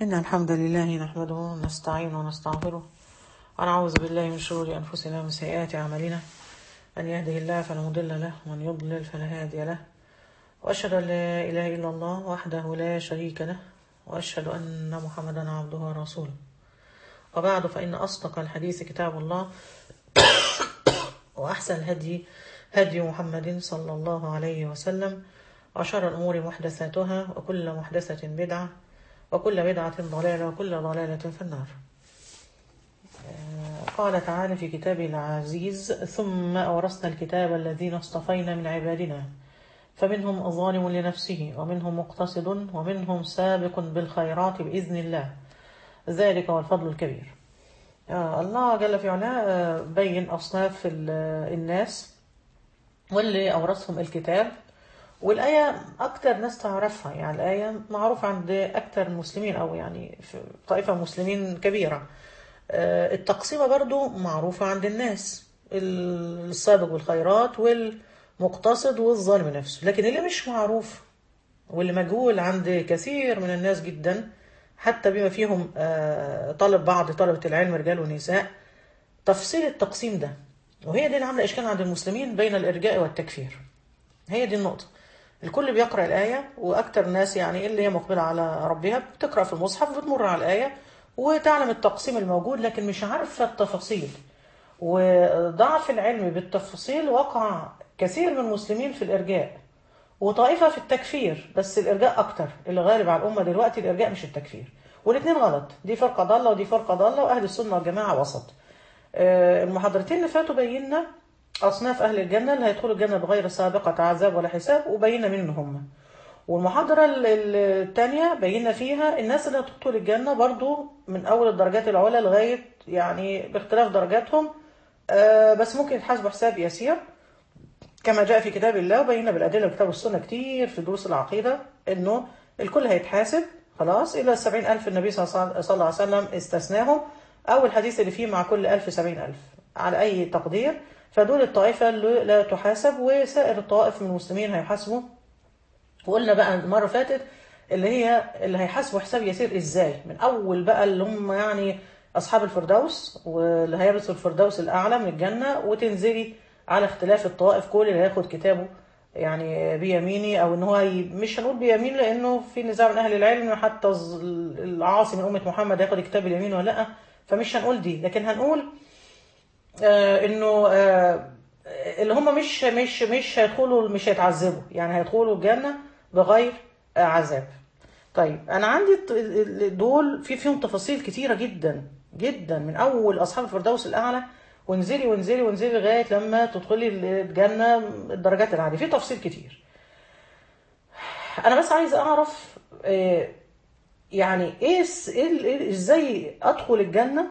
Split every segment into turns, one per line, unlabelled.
إن الحمد لله نحمده ونستعين ونستغفره ونعوذ بالله من شرور أنفسنا ومن سيئات أعمالنا من يهده الله فلا مضل له ومن يضلل فلا هادي له وأشهد أن لا إله إلا الله وحده لا شريك له وأشهد أن محمدا عبده ورسوله وبعد فإن أصدق الحديث كتاب الله وأحسن الهدي هدي محمد صلى الله عليه وسلم وشر الأمور محدثاتها وكل محدثة بدعة وكل بدعة ضلالة وكل ضلالة في النار قال تعالى في كتابه العزيز ثم أورثنا الكتاب الذين اصطفينا من عبادنا فمنهم ظالم لنفسه ومنهم مقتصد ومنهم سابق بالخيرات بإذن الله ذلك هو الفضل الكبير الله جل في علاه بين أصناف الناس واللي أورثهم الكتاب والآية أكتر ناس تعرفها يعني الآية معروفة عند أكتر المسلمين أو يعني في طائفة مسلمين كبيرة التقسيمة برضو معروفة عند الناس السابق بالخيرات والمقتصد والظالم نفسه لكن اللي مش معروف واللي مجهول عند كثير من الناس جدا حتى بما فيهم طلب بعض طلبة العلم رجال ونساء تفصيل التقسيم ده وهي دي اللي عاملة إشكال عند المسلمين بين الإرجاء والتكفير هي دي النقطة الكل بيقرأ الآية وأكتر الناس يعني اللي هي مقبلة على ربها بتقرأ في المصحف بتمر على الآية وتعلم التقسيم الموجود لكن مش عارفة التفاصيل وضعف العلم بالتفاصيل وقع كثير من المسلمين في الإرجاء وطائفة في التكفير بس الإرجاء أكتر اللي غالب على الأمة دلوقتي الإرجاء مش التكفير والاثنين غلط دي فرقة ضالة ودي فرقة ضالة وأهل السنة والجماعة وسط المحاضرتين اللي فاتوا بينا أصناف أهل الجنة اللي هيدخلوا الجنة بغير سابقة عذاب ولا حساب وبينا مين هم والمحاضرة الثانية بينا فيها الناس اللي هتدخل الجنة برضو من أول الدرجات العلى لغاية يعني باختلاف درجاتهم بس ممكن يتحاسبوا حساب يسير كما جاء في كتاب الله وبينا بالأدلة وكتاب السنة كتير في دروس العقيدة إنه الكل هيتحاسب خلاص إلى السبعين ألف النبي صلى الله عليه وسلم استثناهم أو الحديث اللي فيه مع كل ألف سبعين ألف على أي تقدير فدول الطائفة اللي لا تحاسب وسائر الطوائف من المسلمين هيحاسبوا وقلنا بقى المرة فاتت اللي هي اللي هيحاسبوا حساب يسير ازاي من اول بقى اللي هم يعني اصحاب الفردوس واللي هيرثوا الفردوس الاعلى من الجنة وتنزلي على اختلاف الطوائف كل اللي هياخد كتابه يعني بيميني او ان هو مش هنقول بيمين لانه في نزاع من اهل العلم حتى العاصي من امه محمد هياخد كتاب اليمين ولا لا فمش هنقول دي لكن هنقول آه انه آه اللي هم مش مش مش هيدخلوا مش هيتعذبوا يعني هيدخلوا الجنه بغير آه عذاب طيب انا عندي دول في فيهم تفاصيل كتيره جدا جدا من اول اصحاب الفردوس الاعلى وانزلي وانزلي وانزلي لغايه لما تدخلي الجنه الدرجات العاليه في تفصيل كتير انا بس عايز اعرف يعني ايه ازاي ادخل الجنه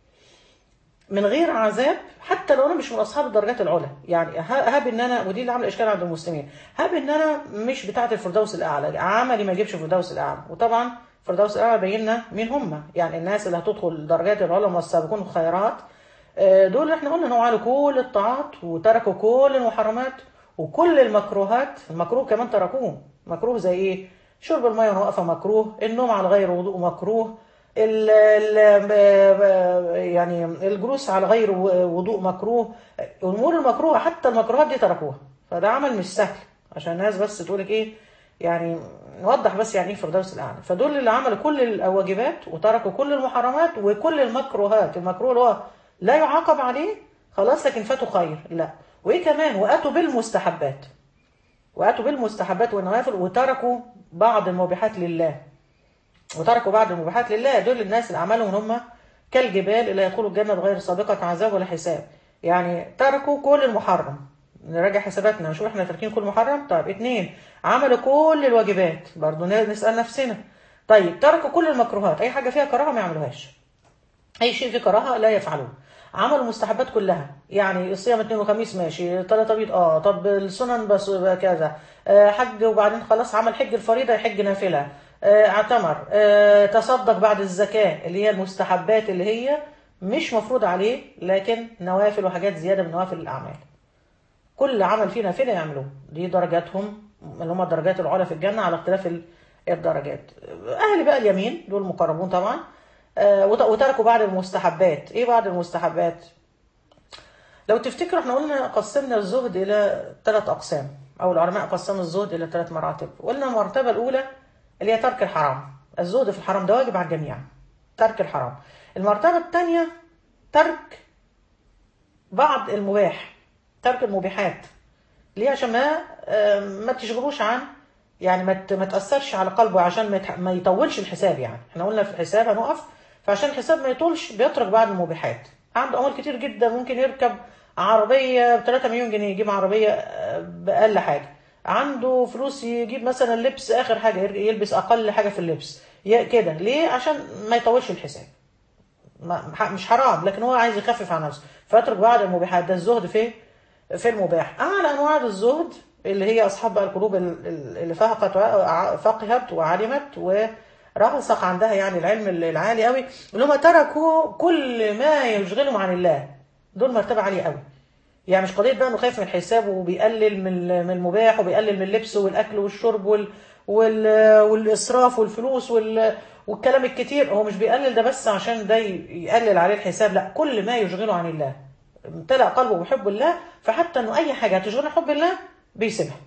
من غير عذاب حتى لو انا مش من اصحاب الدرجات العلى يعني هاب ان انا ودي اللي عامله اشكال عند المسلمين هاب ان انا مش بتاعه الفردوس الاعلى عملي ما يجيبش الفردوس الاعلى وطبعا الفردوس الاعلى بينا مين هم يعني الناس اللي هتدخل الدرجات العلى والسابقون الخيرات دول احنا قلنا انهم عملوا كل الطاعات وتركوا كل المحرمات وكل المكروهات المكروه كمان تركوه مكروه زي ايه شرب الميه وانا واقفه مكروه النوم على غير وضوء مكروه ال ال يعني الجلوس على غير وضوء مكروه الامور المكروهه حتى المكروهات دي تركوها فده عمل مش سهل عشان الناس بس تقول لك ايه يعني نوضح بس يعني ايه الفردوس الاعلى فدول اللي عملوا كل الواجبات وتركوا كل المحرمات وكل المكروهات المكروه اللي هو لا يعاقب عليه خلاص لكن فاتوا خير لا وايه كمان واتوا بالمستحبات واتوا بالمستحبات والنوافل وتركوا بعض المبيحات لله وتركوا بعض المباحات لله دول الناس اللي عملهم هم كالجبال اللي يدخلوا الجنة بغير سابقة عذاب ولا حساب يعني تركوا كل المحرم نراجع حساباتنا نشوف احنا تاركين كل محرم طيب اتنين عملوا كل الواجبات برضو نسأل نفسنا طيب تركوا كل المكروهات اي حاجة فيها كراهة ما يعملوهاش اي شيء فيه كراهة لا يفعلوه عملوا المستحبات كلها يعني الصيام اثنين وخميس ماشي ثلاثة بيض اه طب السنن بس كذا آه حج وبعدين خلاص عمل حج الفريضة يحج نافلة اعتمر اه تصدق بعد الزكاة اللي هي المستحبات اللي هي مش مفروض عليه لكن نوافل وحاجات زيادة من نوافل الأعمال كل عمل فيه نافلة يعملوه دي درجاتهم اللي هم الدرجات العلى في الجنة على اختلاف الدرجات اهل بقى اليمين دول مقربون طبعا آه، وت- وتركوا بعض المستحبات ايه بعض المستحبات لو تفتكروا احنا قلنا قسمنا الزهد الى ثلاث اقسام او العلماء قسموا الزهد الى ثلاث مراتب قلنا المرتبه الاولى اللي هي ترك الحرام الزهد في الحرام ده واجب على الجميع ترك الحرام المرتبه الثانيه ترك بعض المباح ترك المبيحات ليه عشان ما آه، ما تشغلوش عن يعني ما ت- ما تاثرش على قلبه عشان ما يتح- ما يطولش الحساب يعني احنا قلنا في الحساب هنقف فعشان الحساب ما يطولش بيترك بعض المبيحات عنده اموال كتير جدا ممكن يركب عربيه ب 3 مليون جنيه يجيب عربيه آه، باقل حاجه عنده فلوس يجيب مثلا لبس اخر حاجه ير- يلبس اقل حاجه في اللبس ي- كده ليه عشان ما يطولش الحساب ما ح- مش حرام لكن هو عايز يخفف عن نفسه فيترك بعض المبيحات ده الزهد في في المباح اعلى انواع الزهد اللي هي اصحاب بقى القلوب ال- ال- اللي فهقت وع- فقهت وعلمت ورسخ عندها يعني العلم العالي قوي اللي هم تركوا كل ما يشغلهم عن الله دول مرتبه عاليه قوي يعني مش قضيه بقى انه خايف من الحساب وبيقلل من من المباح وبيقلل من اللبس والاكل والشرب وال وال والاسراف والفلوس وال والكلام الكتير هو مش بيقلل ده بس عشان ده ي- يقلل عليه الحساب لا كل ما يشغله عن الله امتلأ قلبه بحب الله فحتى انه اي حاجه هتشغله حب الله بيسيبها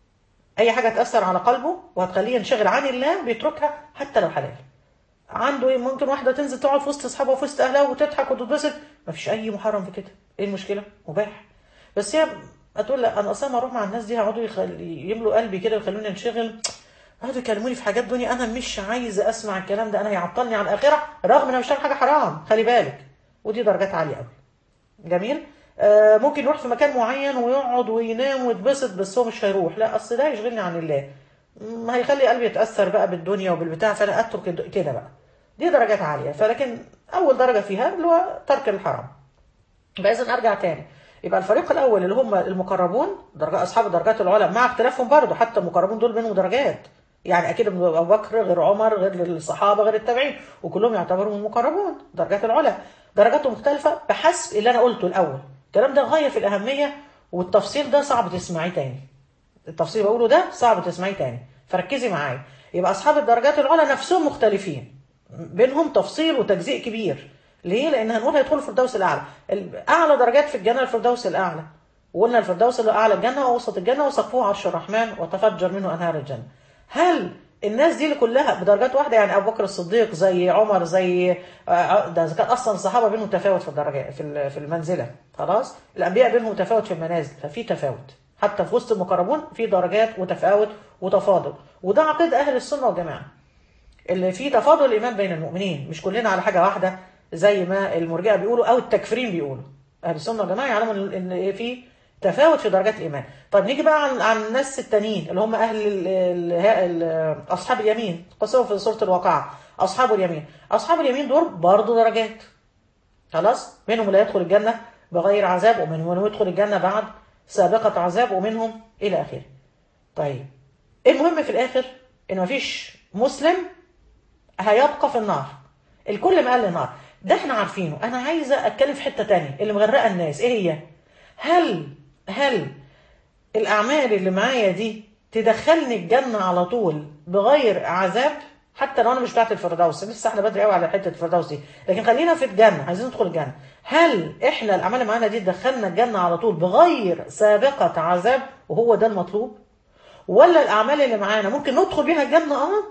اي حاجه تاثر على قلبه وهتخليه ينشغل عن الله بيتركها حتى لو حلال عنده ايه ممكن واحده تنزل تقعد في وسط اصحابها وفي وسط اهلها وتضحك وتتبسط مفيش اي محرم في كده ايه المشكله مباح بس هي هتقول لا انا اصلا ما اروح مع الناس دي هيقعدوا يخل... يملوا قلبي كده ويخلوني انشغل قعدوا يكلموني في حاجات دنيا انا مش عايزه اسمع الكلام ده انا هيعطلني عن الاخره رغم ان انا مش بعمل حاجه حرام خلي بالك ودي درجات عاليه قوي جميل آه ممكن يروح في مكان معين ويقعد وينام ويتبسط بس هو مش هيروح لا اصل ده يشغلني عن الله م- هيخلي قلبي يتاثر بقى بالدنيا وبالبتاع فانا اترك الد- كده بقى دي درجات عاليه فلكن اول درجه فيها اللي هو ترك الحرام يبقى اذا ارجع تاني يبقى الفريق الاول اللي هم المقربون درجات اصحاب الدرجات العلى مع اختلافهم برضه حتى المقربون دول بينهم درجات يعني اكيد ابو بكر غير عمر غير الصحابه غير التابعين وكلهم يعتبروا من المقربون درجات العلى درجاتهم مختلفه بحسب اللي انا قلته الاول الكلام ده غايه في الاهميه والتفصيل ده صعب تسمعيه تاني التفصيل اللي بقوله ده صعب تسمعيه تاني فركزي معايا يبقى اصحاب الدرجات العلى نفسهم مختلفين بينهم تفصيل وتجزيء كبير ليه لان هنقول هيدخلوا الفردوس الاعلى اعلى درجات في الجنه الفردوس الاعلى وقلنا الفردوس اللي اعلى الجنه واوسط الجنه وسقفه عرش الرحمن وتفجر منه انهار الجنه هل الناس دي اللي كلها بدرجات واحده يعني ابو بكر الصديق زي عمر زي آه، ده إذا كان اصلا الصحابه بينهم تفاوت في الدرجات في ال- في المنزله خلاص الانبياء بينهم تفاوت في المنازل ففي تفاوت حتى في وسط المقربون في درجات وتفاوت وتفاضل وده عقيده اهل السنه والجماعه اللي فيه تفاضل الايمان بين المؤمنين مش كلنا على حاجه واحده زي ما المرجئه بيقولوا او التكفيرين بيقولوا اهل السنه والجماعه يعلموا ان إن في تفاوت في درجات الايمان طيب نيجي بقى عن عن الناس التانيين اللي هم اهل ال ال ال اصحاب اليمين قصوا في سوره الواقعه اصحاب اليمين اصحاب اليمين دول برضه درجات خلاص منهم اللي يدخل الجنه بغير عذاب ومنهم اللي يدخل الجنه بعد سابقه عذاب ومنهم الى اخره طيب المهم في الاخر ان مفيش مسلم هيبقى في النار الكل مقال النار ده احنا عارفينه انا عايزه اتكلم في حته تانية اللي مغرقه الناس ايه هي هل هل الاعمال اللي معايا دي تدخلني الجنه على طول بغير عذاب حتى لو انا مش بتاعت الفردوس لسه احنا بدري قوي على حته الفردوس دي لكن خلينا في الجنه عايزين ندخل الجنه هل احنا الاعمال اللي معانا دي تدخلنا الجنه على طول بغير سابقه عذاب وهو ده المطلوب ولا الاعمال اللي معانا ممكن ندخل بيها الجنه اه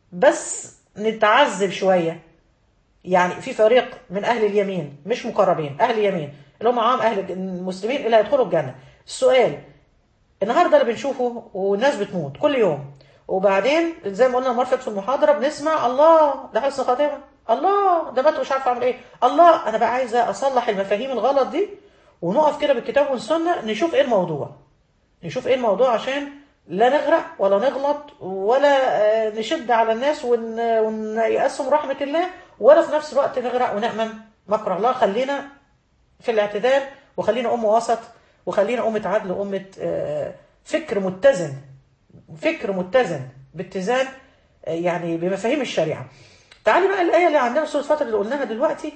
بس نتعذب شويه يعني في فريق من اهل اليمين مش مقربين اهل اليمين اللي هم معاهم اهل المسلمين اللي هيدخلوا الجنه السؤال النهارده اللي بنشوفه والناس بتموت كل يوم وبعدين زي ما قلنا المره اللي فاتت في المحاضره بنسمع الله ده حسن خاتمه الله ده مات مش عارف اعمل ايه الله انا بقى عايزه اصلح المفاهيم الغلط دي ونقف كده بالكتاب والسنه نشوف ايه الموضوع نشوف ايه الموضوع عشان لا نغرق ولا نغلط ولا آه، نشد على الناس ون- ونيأسهم رحمة الله ولا في نفس الوقت نغرق ونأمن مكر الله خلينا في الاعتدال وخلينا أمة وسط وخلينا أمة عدل وأمة آه، فكر متزن فكر متزن باتزان آه، يعني بمفاهيم الشريعة تعالي بقى الآية اللي عندنا في سورة الفترة اللي قلناها دلوقتي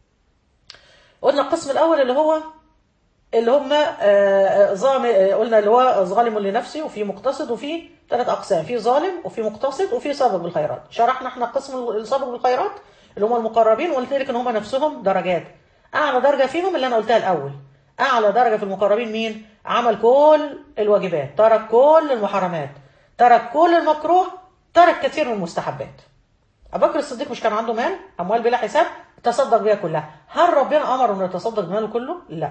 قلنا القسم الأول اللي هو اللي هم آه، ظالم آه، قلنا اللي هو ظالم لنفسه وفي مقتصد وفي ثلاث اقسام في ظالم وفي مقتصد وفي سابق بالخيرات شرحنا احنا قسم السابق بالخيرات اللي هم المقربين وقلت لك ان هم نفسهم درجات اعلى درجه فيهم اللي انا قلتها الاول اعلى درجه في المقربين مين عمل كل الواجبات ترك كل المحرمات ترك كل المكروه ترك كثير من المستحبات ابو بكر الصديق مش كان عنده مال اموال بلا حساب تصدق بيها كلها هل ربنا امره انه يتصدق بماله كله لا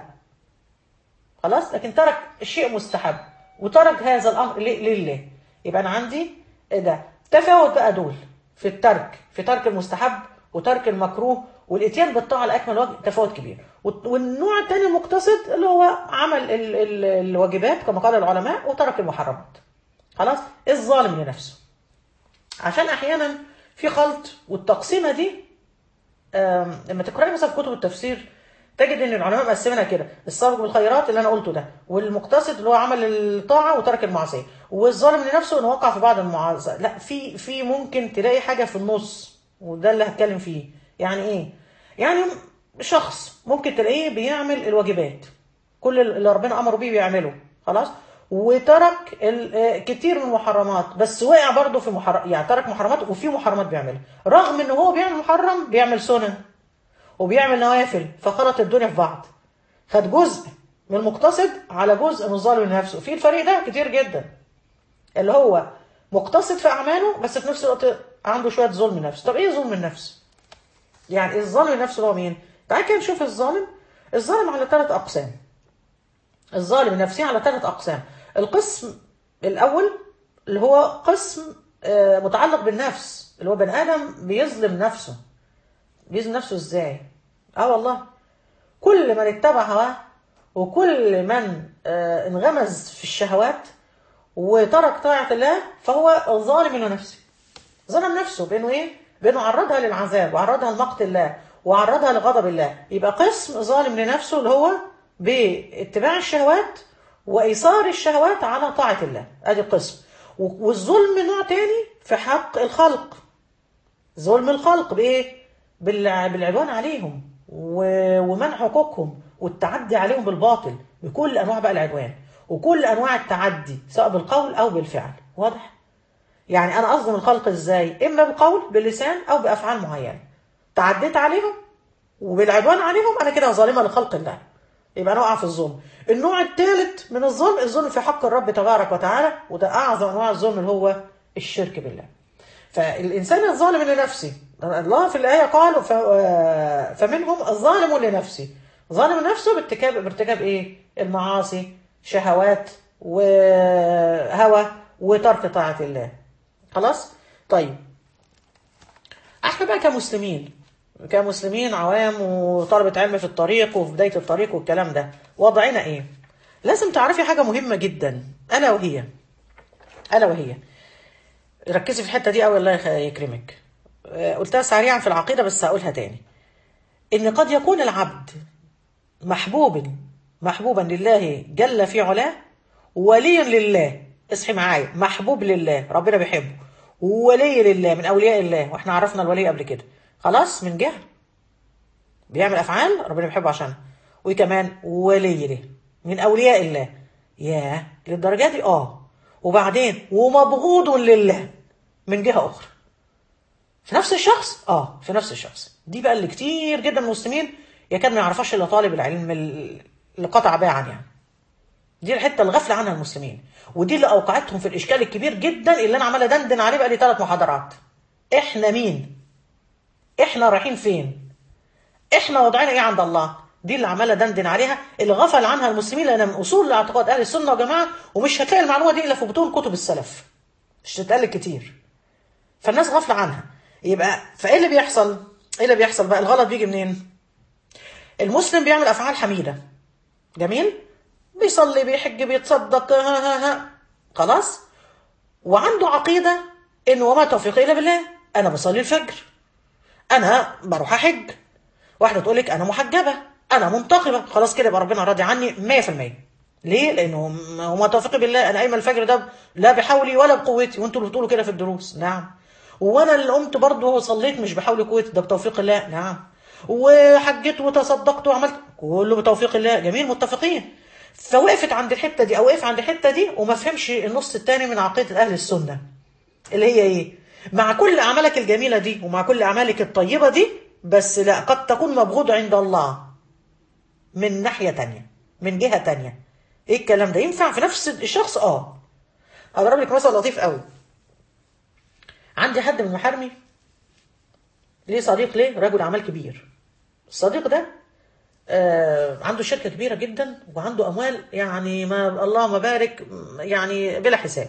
خلاص لكن ترك شيء مستحب وترك هذا الامر لله يبقى انا عندي ايه ده تفاوت بقى دول في الترك في ترك المستحب وترك المكروه والاتيان بالطاعه لاكمل وجه تفاوت كبير والنوع الثاني المقتصد اللي هو عمل ال ال الواجبات كما قال العلماء وترك المحرمات خلاص الظالم لنفسه عشان احيانا في خلط والتقسيمه دي لما تقراي مثلا في كتب التفسير تجد ان العلماء مقسمينها كده السابق بالخيرات اللي انا قلته ده والمقتصد اللي هو عمل الطاعه وترك المعصيه والظالم لنفسه انه وقع في بعض المعاصي لا في في ممكن تلاقي حاجه في النص وده اللي هتكلم فيه يعني ايه يعني شخص ممكن تلاقيه بيعمل الواجبات كل اللي ربنا امره بيه بيعمله خلاص وترك كتير من المحرمات بس وقع برضه في محرم يعني ترك محرمات وفي محرمات بيعملها رغم ان هو بيعمل محرم بيعمل سنن وبيعمل نوافل فخلط الدنيا في بعض خد جزء من المقتصد على جزء من الظالم لنفسه في الفريق ده كتير جدا اللي هو مقتصد في اعماله بس في نفس الوقت عنده شويه ظلم نفس طب ايه ظلم النفس يعني الظالم النفس هو مين تعال كده نشوف الظالم الظالم على ثلاث اقسام الظالم النفسي على ثلاث اقسام القسم الاول اللي هو قسم متعلق بالنفس اللي هو بني ادم بيظلم نفسه بيظلم نفسه ازاي اه والله كل من اتبع هواه وكل من آه انغمز في الشهوات وترك طاعة الله فهو ظالم لنفسه ظلم نفسه بانه ايه بانه عرضها للعذاب وعرضها لمقت الله وعرضها لغضب الله يبقى قسم ظالم لنفسه اللي هو باتباع الشهوات وايثار الشهوات على طاعة الله ادي قسم والظلم نوع تاني في حق الخلق ظلم الخلق بايه بالعدوان عليهم ومنع حقوقهم والتعدي عليهم بالباطل بكل انواع بقى العدوان وكل انواع التعدي سواء بالقول او بالفعل واضح يعني انا اظلم الخلق ازاي اما بقول باللسان او بافعال معينه تعديت عليهم وبالعدوان عليهم انا كده ظالمه لخلق الله يبقى انا اقع في الظلم النوع الثالث من الظلم الظلم في حق الرب تبارك وتعالى وده اعظم انواع الظلم اللي هو الشرك بالله فالانسان الظالم لنفسه الله في الايه قال فمنهم الظالم لنفسه ظالم نفسه بارتكاب بارتكاب ايه المعاصي شهوات وهوى وترك طاعه الله خلاص طيب احنا بقى كمسلمين كمسلمين عوام وطلبة علم في الطريق وفي بداية الطريق والكلام ده وضعنا ايه لازم تعرفي حاجة مهمة جدا ألا وهي ألا وهي ركزي في الحتة دي قوي الله يكرمك قلتها سريعا في العقيدة بس هقولها تاني إن قد يكون العبد محبوب محبوبا لله جل في علاه ولي لله اصحي معايا محبوب لله ربنا بيحبه ولي لله من أولياء الله واحنا عرفنا الولي قبل كده خلاص من جهة بيعمل أفعال ربنا بيحبه عشانها وكمان ولي له من أولياء الله ياه للدرجة دي اه وبعدين ومبغوض لله من جهة أخرى في نفس الشخص اه في نفس الشخص دي بقى اللي كتير جدا من المسلمين يكاد ما يعرفهاش الا طالب العلم اللي قطع باعا يعني دي الحته الغفله عنها المسلمين ودي اللي اوقعتهم في الاشكال الكبير جدا اللي انا عمال ادندن عليه بقى لي ثلاث محاضرات احنا مين احنا رايحين فين احنا وضعنا ايه عند الله دي اللي عماله دندن عليها اللي غفل عنها المسلمين لان من اصول اعتقاد اهل السنه والجماعه ومش هتلاقي المعلومه دي الا في بطون كتب السلف مش تتقال كتير فالناس غافله عنها يبقى فايه اللي بيحصل ايه اللي بيحصل بقى الغلط بيجي منين المسلم بيعمل افعال حميده جميل بيصلي بيحج بيتصدق ها ها ها خلاص وعنده عقيده ان وما توفيقي الا بالله انا بصلي الفجر انا بروح احج واحده تقول لك انا محجبه انا منتقبه خلاص كده يبقى ربنا راضي عني 100% ليه لانه وما توفيقي بالله انا قايمه الفجر ده لا بحولي ولا بقوتي وانتوا اللي بتقولوا كده في الدروس نعم وانا اللي قمت برضه صليت مش بحول قوتي ده بتوفيق الله نعم وحجيت وتصدقت وعملت كله بتوفيق الله جميل متفقين فوقفت عند الحته دي او وقف عند الحته دي وما فهمش النص الثاني من عقيده اهل السنه اللي هي ايه مع كل اعمالك الجميله دي ومع كل اعمالك الطيبه دي بس لا قد تكون مبغوض عند الله من ناحيه تانية من جهه تانية ايه الكلام ده ينفع في نفس الشخص اه اضرب لك مثل لطيف قوي عندي حد من محارمي ليه صديق ليه رجل اعمال كبير الصديق ده آه عنده شركه كبيره جدا وعنده اموال يعني ما اللهم بارك يعني بلا حساب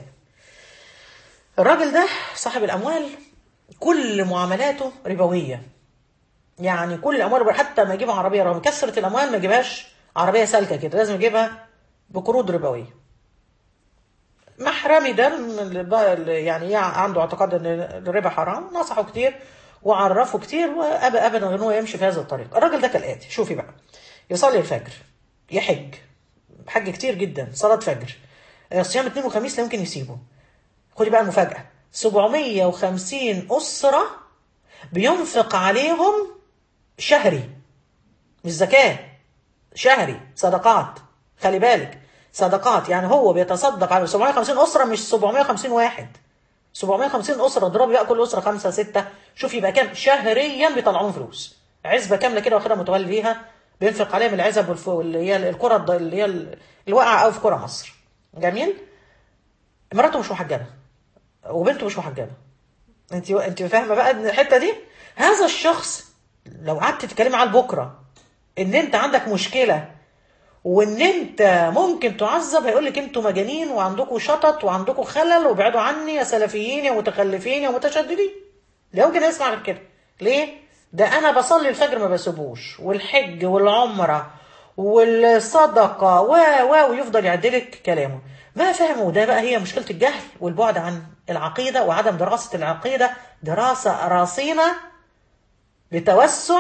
الراجل ده صاحب الاموال كل معاملاته ربويه يعني كل امواله حتى ما يجيب عربيه رغم كثره الاموال ما يجيبهاش عربيه سالكه كده لازم يجيبها بقروض ربويه محرمي ده يعني عنده اعتقاد ان الربا حرام نصحه كتير وعرفه كتير وابى ابدا ان هو يمشي في هذا الطريق الراجل ده كالاتي شوفي بقى يصلي الفجر يحج حج كتير جدا صلاه فجر صيام اثنين وخميس لا يمكن يسيبه خدي بقى المفاجاه 750 اسره بينفق عليهم شهري مش زكاه شهري صدقات خلي بالك صدقات يعني هو بيتصدق على 750 اسره مش 750 واحد 750 اسره اضربي بقى كل اسره خمسه سته شوفي يبقى كام شهريا بيطلعون فلوس عزبه كامله كده واخدها متولي ليها بينفق عليها من العزب والف... اللي هي القرى اللي هي الواقعه قوي في قرى مصر جميل مراته مش محجبه وبنته مش محجبه انت انت فاهمه بقى الحته دي هذا الشخص لو قعدت تتكلمي على بكره ان انت عندك مشكله وان انت ممكن تعذب هيقول لك انتوا مجانين وعندكم شطط وعندكم خلل وابعدوا عني يا سلفيين يا متخلفين يا متشددين لا يمكن يسمع غير كده ليه ده انا بصلي الفجر ما بسيبوش والحج والعمره والصدقه و و ويفضل يعدلك كلامه ما فهموا ده بقى هي مشكله الجهل والبعد عن العقيده وعدم دراسه العقيده دراسه رصينه بتوسع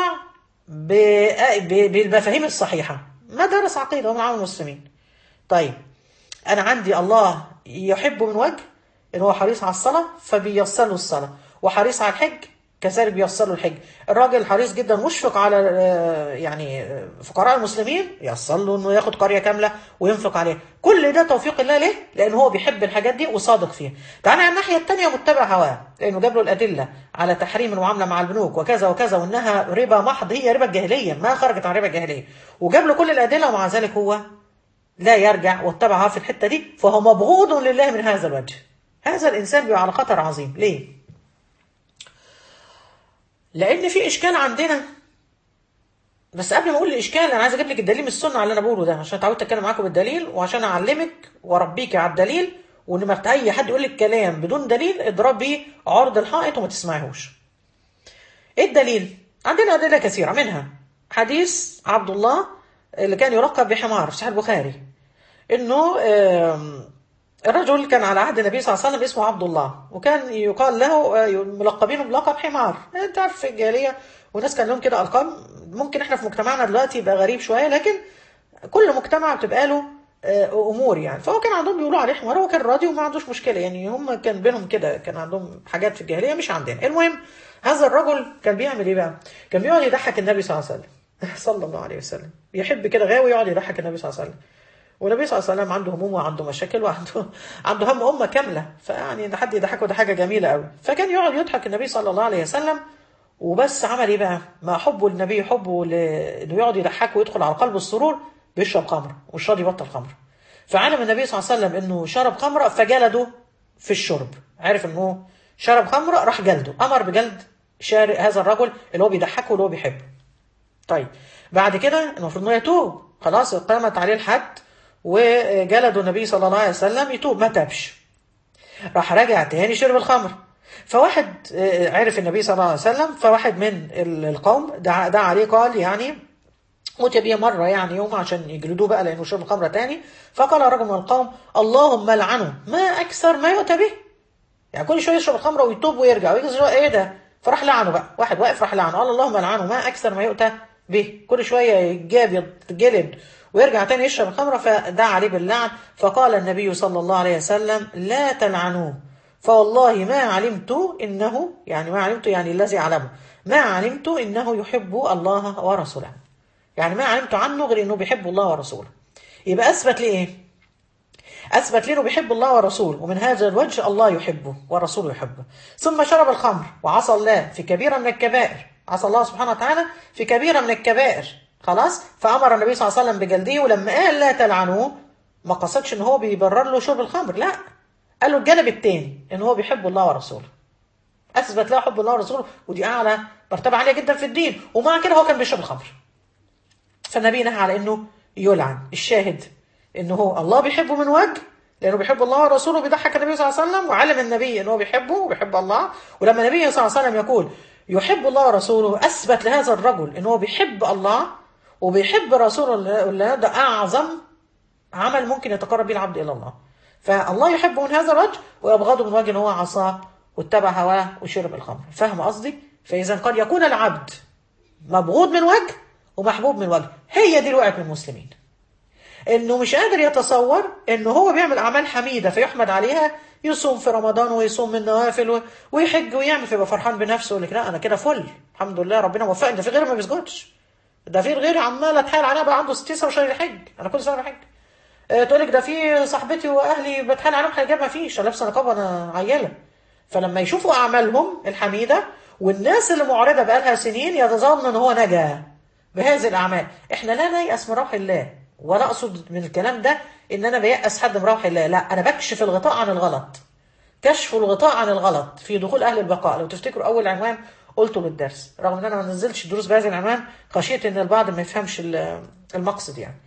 بالمفاهيم الصحيحه ما درس عقيده ومن عام المسلمين طيب انا عندي الله يحبه من وجه ان هو حريص على الصلاه فبييسر له الصلاه وحريص على الحج كذلك بييسر له الحج الراجل حريص جدا مشفق على يعني فقراء المسلمين ييسر له انه ياخد قريه كامله وينفق عليها كل ده توفيق الله ليه لان هو بيحب الحاجات دي وصادق فيها تعالى على الناحيه الثانيه متبع هواه لانه جاب له الادله على تحريم المعامله مع البنوك وكذا وكذا وانها ربا محض هي ربا الجاهليه ما خرجت عن ربا الجاهليه وجاب له كل الادله ومع ذلك هو لا يرجع واتبع في الحته دي فهو مبغوض لله من هذا الوجه هذا الانسان بيبقى على خطر عظيم ليه لان في اشكال عندنا بس قبل ما اقول الاشكال انا عايز اجيب لك الدليل من السنه على اللي انا بقوله ده عشان اتعودت اتكلم معاكم بالدليل وعشان اعلمك واربيك على الدليل وان ما اي حد يقول لك كلام بدون دليل اضربي عرض الحائط وما تسمعيهوش. ايه الدليل؟ عندنا ادله كثيره منها حديث عبد الله اللي كان يلقب بحمار في صحيح البخاري انه الرجل كان على عهد النبي صلى الله عليه وسلم اسمه عبد الله وكان يقال له ملقبينه بلقب حمار انت عارف في الجاهليه وناس كان لهم كده القاب ممكن احنا في مجتمعنا دلوقتي يبقى غريب شويه لكن كل مجتمع بتبقى له امور يعني فهو كان عندهم بيقولوا عليه حمار هو كان راضي وما عندوش مشكله يعني هم كان بينهم كده كان عندهم حاجات في الجاهليه مش عندنا المهم هذا الرجل كان بيعمل ايه بقى؟ كان بيقعد يضحك النبي صلى الله عليه وسلم صلى الله عليه وسلم يحب كده غاوي يقعد يضحك النبي صلى الله عليه وسلم والنبي صلى الله عليه وسلم عنده هموم وعنده مشاكل وعنده عنده هم امه كامله فيعني ان حد يضحكه ده حاجه جميله قوي فكان يقعد يضحك النبي صلى الله عليه وسلم وبس عمل ايه بقى؟ مع حبه للنبي حبه انه يقعد يضحكه ويدخل على قلب السرور بيشرب خمر مش راضي يبطل خمر فعلم النبي صلى الله عليه وسلم انه شرب خمره فجلده في الشرب عرف انه شرب خمره راح جلده امر بجلد شارع هذا الرجل اللي هو بيضحكه واللي هو بيحبه طيب بعد كده المفروض انه يتوب خلاص قامت عليه الحد وجلده النبي صلى الله عليه وسلم يتوب ما تابش راح راجع تاني شرب الخمر فواحد عرف النبي صلى الله عليه وسلم فواحد من القوم دعا, دعا عليه قال يعني أتي به مرة يعني يوم عشان يجلدوه بقى لأنه شرب خمرة تاني فقال رجل من القوم اللهم لعنه ما أكثر ما يؤتى به يعني كل شوية يشرب الخمرة ويتوب ويرجع ويجي إيه ده فراح لعنه بقى واحد واقف راح لعنه قال اللهم لعنه ما أكثر ما يؤتى به كل شوية يجاب يتجلد ويرجع تاني يشرب الخمرة فدعا عليه باللعن فقال النبي صلى الله عليه وسلم لا تلعنوه فوالله ما علمت إنه يعني ما علمت يعني الذي علمه ما علمت إنه يحب الله ورسوله يعني ما علمت عنه غير إنه بيحب الله ورسوله يبقى اثبت ليه ايه اثبت ليه انه بيحب الله ورسوله ومن هذا الوجه الله يحبه ورسوله يحبه ثم شرب الخمر وعصى الله في كبيره من الكبائر عصى الله سبحانه وتعالى في كبيره من الكبائر خلاص فامر النبي صلى الله عليه وسلم بجلده ولما قال لا تلعنوه ما قصدش ان هو بيبرر له شرب الخمر لا قال له الجانب الثاني ان هو بيحب الله ورسوله اثبت له حب الله ورسوله ودي اعلى مرتبه عاليه جدا في الدين ومع كده هو كان بيشرب الخمر فالنبي نهى على انه يلعن الشاهد انه هو الله بيحبه من وجه لانه بيحب الله ورسوله بيضحك النبي صلى الله عليه وسلم وعلم النبي ان هو بيحبه وبيحب الله ولما النبي صلى الله عليه وسلم يقول يحب الله ورسوله اثبت لهذا الرجل ان هو بيحب الله وبيحب رسوله الله ده اعظم عمل ممكن يتقرب به العبد الى الله فالله يحبه من هذا الوجه ويبغضه من وجه ان هو عصاه واتبع هواه وشرب الخمر فاهم قصدي فاذا قد يكون العبد مبغوض من وجه ومحبوب من وجه هي دي الوقت من المسلمين انه مش قادر يتصور انه هو بيعمل اعمال حميده فيحمد عليها يصوم في رمضان ويصوم من نوافل ويحج ويعمل فيبقى فرحان بنفسه يقول لك لا انا كده فل الحمد لله ربنا وفقني ده في غيري ما بيسجدش ده في غيري عمال اتحايل عليها بقى عنده 60 شهر يحج انا كل سنه بحج أه تقول لك ده في صاحبتي واهلي بتحايل عليهم حجاب ما فيش انا لابسه نقاب وانا عيله فلما يشوفوا اعمالهم الحميده والناس اللي معرضه بقالها سنين يتظن ان هو نجا بهذه الاعمال احنا لا نيأس من روح الله ولا اقصد من الكلام ده ان انا بيأس حد من روح الله لا انا بكشف الغطاء عن الغلط كشف الغطاء عن الغلط في دخول اهل البقاء لو تفتكروا اول عنوان قلته للدرس رغم ان انا ما نزلتش دروس بهذا العنوان خشيت ان البعض ما يفهمش المقصد يعني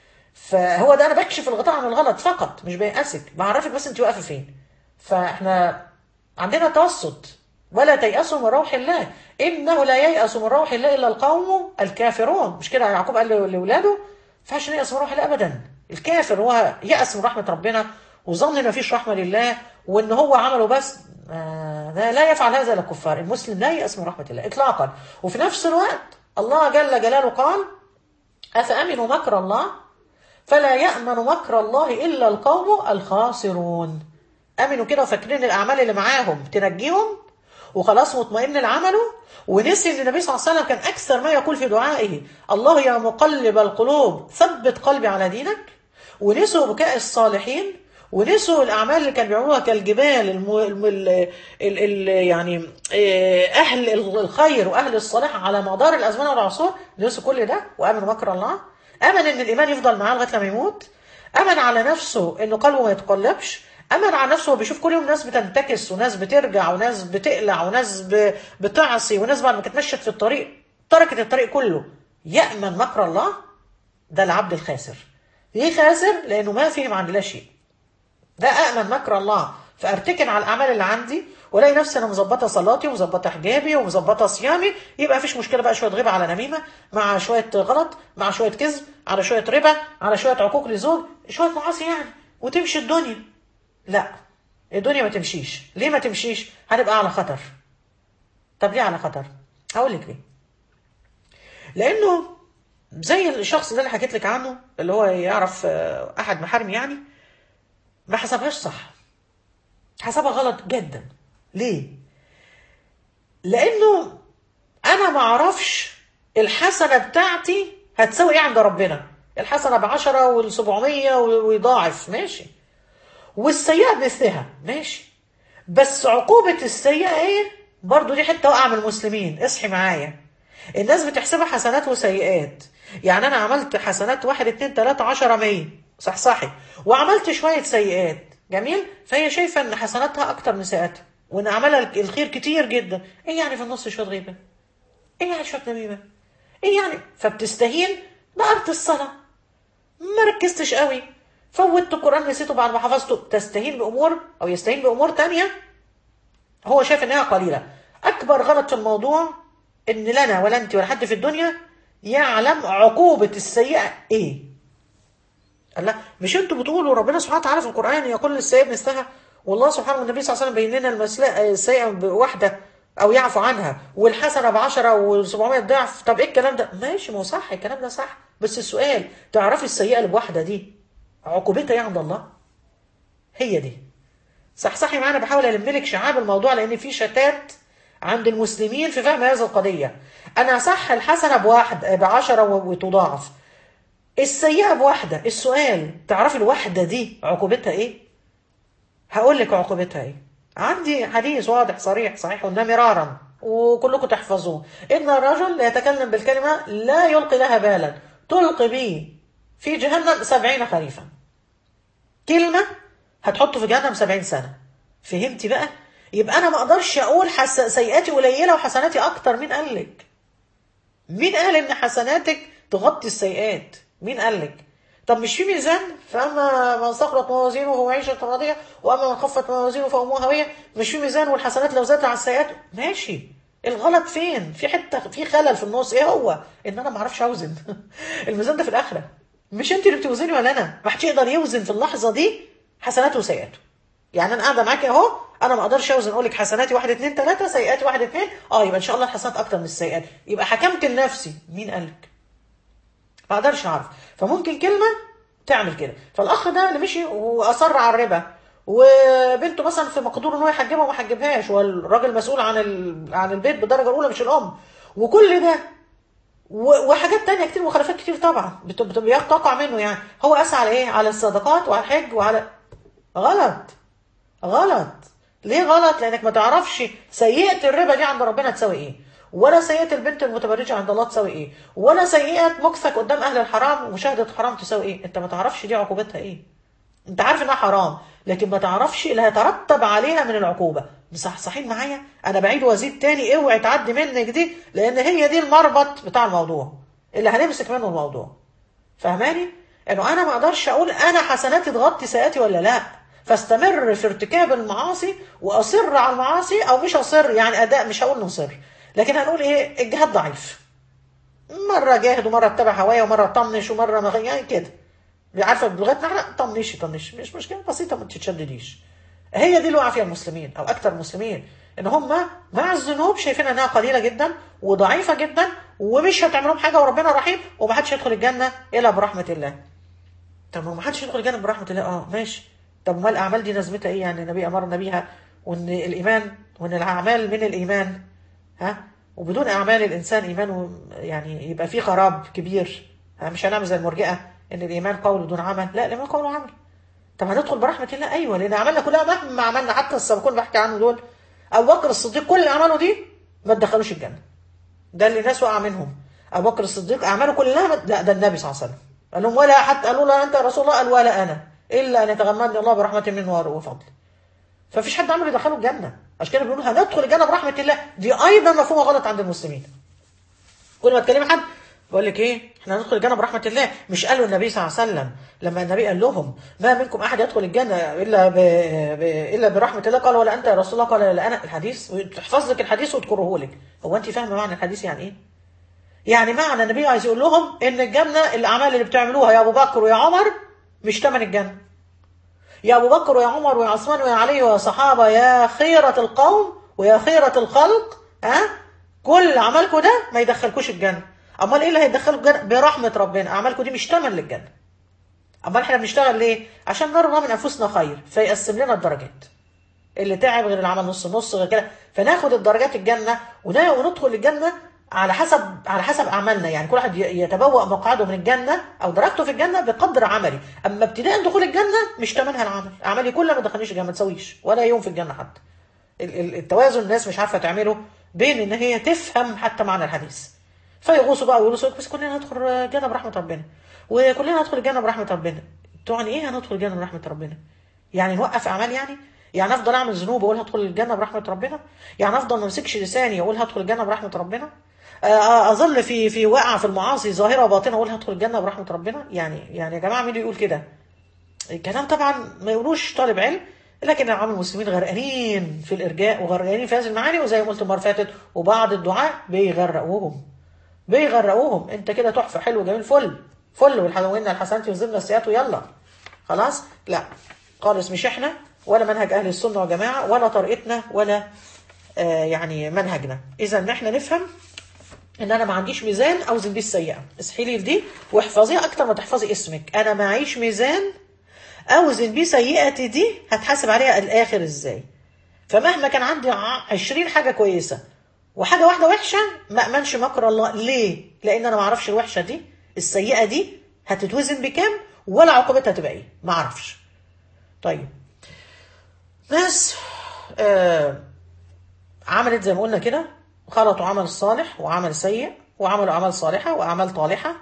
فهو ده انا بكشف الغطاء عن الغلط فقط مش بيأسك بعرفك بس انت واقفه فين فاحنا عندنا توسط ولا تيأسوا من روح الله إنه لا ييأس من روح الله إلا القوم الكافرون مش كده يعقوب قال لأولاده فعشان ييأس من روح الله أبدا الكافر هو يأس من رحمة ربنا وظن إن مفيش رحمة لله وإن هو عمله بس آه لا, لا يفعل هذا للكفار المسلم لا يأس من رحمة الله إطلاقا وفي نفس الوقت الله جل جلاله قال أفأمنوا مكر الله فلا يأمن مكر الله إلا القوم الخاسرون امنوا كده وفاكرين الاعمال اللي معاهم تنجيهم وخلاص مطمئن لعمله ونسي ان النبي صلى الله عليه وسلم كان اكثر ما يقول في دعائه الله يا مقلب القلوب ثبت قلبي على دينك ونسوا بكاء الصالحين ونسوا الاعمال اللي كانوا بيعملوها كالجبال الم... الم... ال... ال... ال... يعني اهل الخير واهل الصلاح على مدار الازمان والعصور نسوا كل ده وامنوا مكر الله امن ان الايمان يفضل معاه لغايه لما يموت امن على نفسه انه قلبه ما يتقلبش امن على نفسه هو بيشوف كل يوم ناس بتنتكس وناس بترجع وناس بتقلع وناس بتعصي وناس بعد ما كانت مشت في الطريق تركت الطريق كله يامن مكر الله ده العبد الخاسر ليه خاسر لانه ما فهم عن الله شيء ده امن مكر الله فارتكن على الاعمال اللي عندي والاقي نفسي انا مظبطه صلاتي ومظبطه حجابي ومظبطه صيامي يبقى مفيش مشكله بقى شويه غيبه على نميمه مع شويه غلط مع شويه كذب على شويه ربا على شويه عقوق لزوج شويه معاصي يعني وتمشي الدنيا لا الدنيا ما تمشيش ليه ما تمشيش هنبقى على خطر طب ليه على خطر هقول لك ليه لانه زي الشخص ده اللي حكيت لك عنه اللي هو يعرف احد محارم يعني ما حسبهاش صح حسبها غلط جدا ليه لانه انا ما اعرفش الحسنه بتاعتي هتساوي ايه عند ربنا الحسنه بعشرة والسبعمية ويضاعف ماشي والسيئة بمثلها ماشي بس عقوبة السيئة ايه برضو دي حتة وقع من المسلمين اصحي معايا الناس بتحسبها حسنات وسيئات يعني انا عملت حسنات واحد اتنين تلاتة عشرة مية صح صحي وعملت شوية سيئات جميل فهي شايفة ان حسناتها اكتر من سيئاتها وان عملها الخير كتير جدا ايه يعني في النص شوية غيبة ايه يعني شوية نميمة ايه يعني فبتستهين نقرت الصلاة ما ركزتش قوي فوتت القرآن نسيته بعد ما حفظته تستهين بأمور أو يستهين بأمور تانية هو شايف إنها قليلة أكبر غلط في الموضوع إن لنا ولا أنت ولا حد في الدنيا يعلم عقوبة السيئة إيه الله مش أنتوا بتقولوا ربنا سبحانه وتعالى في القرآن يقول للسيئة مثلها والله سبحانه والنبي صلى الله عليه وسلم بين لنا السيئة بواحدة أو يعفو عنها والحسنة بعشرة و700 ضعف طب إيه الكلام ده؟ ماشي ما هو صح الكلام ده صح بس السؤال تعرفي السيئة اللي بواحدة دي عقوبتها ايه عند الله هي دي صح صحي معانا بحاول الملك شعاب الموضوع لان في شتات عند المسلمين في فهم هذه القضية انا صح الحسنة بواحد بعشرة وتضاعف السيئة بواحدة السؤال تعرفي الواحدة دي عقوبتها ايه هقول لك عقوبتها ايه عندي حديث واضح صريح صحيح قلنا مرارا وكلكم تحفظوه ان الرجل لا يتكلم بالكلمة لا يلقي لها بالا تلقي به في جهنم سبعين خريفا كلمة هتحطه في جهنم سبعين سنة فهمتي بقى يبقى انا ما اقدرش اقول حس... سيئاتي قليلة وحسناتي اكتر مين قال لك مين قال ان حسناتك تغطي السيئات مين قال لك طب مش في ميزان فاما من ثقلت موازينه فهو عيشة راضية واما من خفت موازينه فامه هوية مش في ميزان والحسنات لو زادت على السيئات ماشي الغلط فين في حته في خلل في النص ايه هو ان انا ما اعرفش اوزن الميزان ده في الاخره مش انت اللي بتوزني ولا انا ما حدش يقدر يوزن في اللحظه دي حسناته وسيئاته يعني انا قاعده معاكي اهو انا ما اقدرش اوزن اقول لك حسناتي واحد اتنين تلاته سيئاتي واحد اتنين اه يبقى ان شاء الله الحسنات اكتر من السيئات يبقى حكمت لنفسي مين قالك ما اقدرش اعرف فممكن كلمه تعمل كده فالاخ ده اللي مشي واصر على الربا وبنته مثلا في مقدور ان هو يحجبها وما حجبهاش والراجل مسؤول عن ال... عن البيت بالدرجه الاولى مش الام وكل ده و... وحاجات تانية كتير مخالفات كتير طبعا بت... بت... تقع منه يعني هو اسعى على ايه على الصدقات وعلى الحج وعلى غلط غلط ليه غلط لانك ما تعرفش سيئه الربا دي عند ربنا تساوي ايه ولا سيئه البنت المتبرجه عند الله تساوي ايه ولا سيئه مكثك قدام اهل الحرام ومشاهده حرام تساوي ايه انت ما تعرفش دي عقوبتها ايه انت عارف انها حرام لكن ما تعرفش اللي هيترتب عليها من العقوبه مصحصحين معايا انا بعيد وازيد تاني اوعي تعدي منك دي لان هي دي المربط بتاع الموضوع اللي هنمسك منه الموضوع فاهماني انه انا ما اقدرش اقول انا حسناتي تغطي سيئاتي ولا لا فاستمر في ارتكاب المعاصي واصر على المعاصي او مش اصر يعني اداء مش هقول نصر لكن هنقول ايه الجهاد ضعيف مره جاهد ومره اتبع هوايه ومره طنش ومره ما يعني كده عارفه بلغتنا احنا طنشي طنشي مش مشكله بسيطه ما تتشدديش هي دي اللي وقع فيها المسلمين او اكثر المسلمين ان هم مع الذنوب شايفين انها قليله جدا وضعيفه جدا ومش هتعمل لهم حاجه وربنا رحيم ومحدش يدخل الجنه الا برحمه الله طب ما حدش يدخل الجنه برحمه الله اه ماشي طب ما الاعمال دي لازمتها ايه يعني النبي امرنا بيها وان الايمان وان الاعمال من الايمان ها وبدون اعمال الانسان ايمانه يعني يبقى فيه خراب كبير ها مش هنعمل زي المرجئه ان الايمان قول دون عمل لا الايمان قول وعمل طب هندخل برحمه الله ايوه لان اعمالنا كلها مهما عملنا حتى السابقون بحكي عنه دول ابو بكر الصديق كل اللي عمله دي ما تدخلوش الجنه ده اللي الناس وقع منهم ابو بكر الصديق اعماله كلها مد... لا ده النبي صلى الله عليه وسلم قال لهم ولا حتى قالوا لا انت يا رسول الله قال ولا انا الا ان يتغمدني الله برحمه منه وفضل ففيش حد عمل يدخله الجنه عشان كده بيقولوا هندخل الجنه برحمه الله دي ايضا مفهومه غلط عند المسلمين كل ما تكلم حد بقول لك ايه احنا هندخل الجنه برحمه الله مش قالوا النبي صلى الله عليه وسلم لما النبي قال لهم ما منكم احد يدخل الجنه الا ب... ب... الا برحمه الله قال ولا انت يا رسول الله قال لا انا الحديث تحفظ لك الحديث وتكرهه لك هو انت فاهمه معنى الحديث يعني ايه يعني معنى النبي عايز يقول لهم ان الجنه الاعمال اللي بتعملوها يا ابو بكر ويا عمر مش ثمن الجنه يا ابو بكر ويا عمر ويا عثمان ويا علي ويا صحابه يا خيره القوم ويا خيره الخلق ها كل عملكم ده ما يدخلكوش الجنه امال ايه اللي هيدخله الجنه برحمه ربنا اعمالكم دي مش ثمن للجنه امال احنا بنشتغل ليه عشان نرى من انفسنا خير فيقسم لنا الدرجات اللي تعب غير العمل نص نص غير كده فناخد الدرجات الجنه وندخل الجنه على حسب على حسب اعمالنا يعني كل واحد يتبوأ مقعده من الجنه او درجته في الجنه بقدر عملي اما ابتداء دخول الجنه مش ثمنها العمل اعمالي كلها ما دخلنيش الجنه ما تسويش ولا يوم في الجنه حتى التوازن الناس مش عارفه تعمله بين ان هي تفهم حتى معنى الحديث فيغوصوا بقى ويقولوا بس كلنا هندخل الجنه برحمه ربنا وكلنا هندخل الجنه برحمه ربنا تعني ايه هندخل الجنه برحمه ربنا يعني نوقف اعمال يعني يعني افضل اعمل ذنوب واقول هدخل الجنه برحمه ربنا يعني افضل ما امسكش لساني واقول هدخل الجنه برحمه ربنا اظل في في واقع في المعاصي ظاهره وباطنه واقول هدخل الجنه برحمه ربنا يعني يعني يا جماعه مين يقول كده الكلام طبعا ما يقولوش طالب علم لكن العام المسلمين غرقانين في الارجاء وغرقانين في هذه المعاني وزي ما قلت المره فاتت وبعض الدعاء بيغرقوهم بيغرقوهم انت كده تحفه حلو جميل فل فل والحلوين الحسنات يوزمنا السيئات ويلا خلاص لا خالص مش احنا ولا منهج اهل السنه والجماعه ولا طريقتنا ولا آه يعني منهجنا اذا ان احنا نفهم ان انا ما عنديش ميزان اوزن بيه السيئه اصحي لي دي واحفظيها اكتر ما تحفظي اسمك انا معيش ميزان اوزن بيه سيئتي دي هتحاسب عليها الاخر ازاي فمهما كان عندي عشرين حاجه كويسه وحاجه واحده وحشه ما امنش مكر الله ليه لان انا ما اعرفش الوحشه دي السيئه دي هتتوزن بكام ولا عقوبتها تبقى ايه ما اعرفش طيب ناس آه عملت زي ما قلنا كده خلطوا عمل صالح وعمل سيء وعملوا اعمال صالحه واعمال طالحه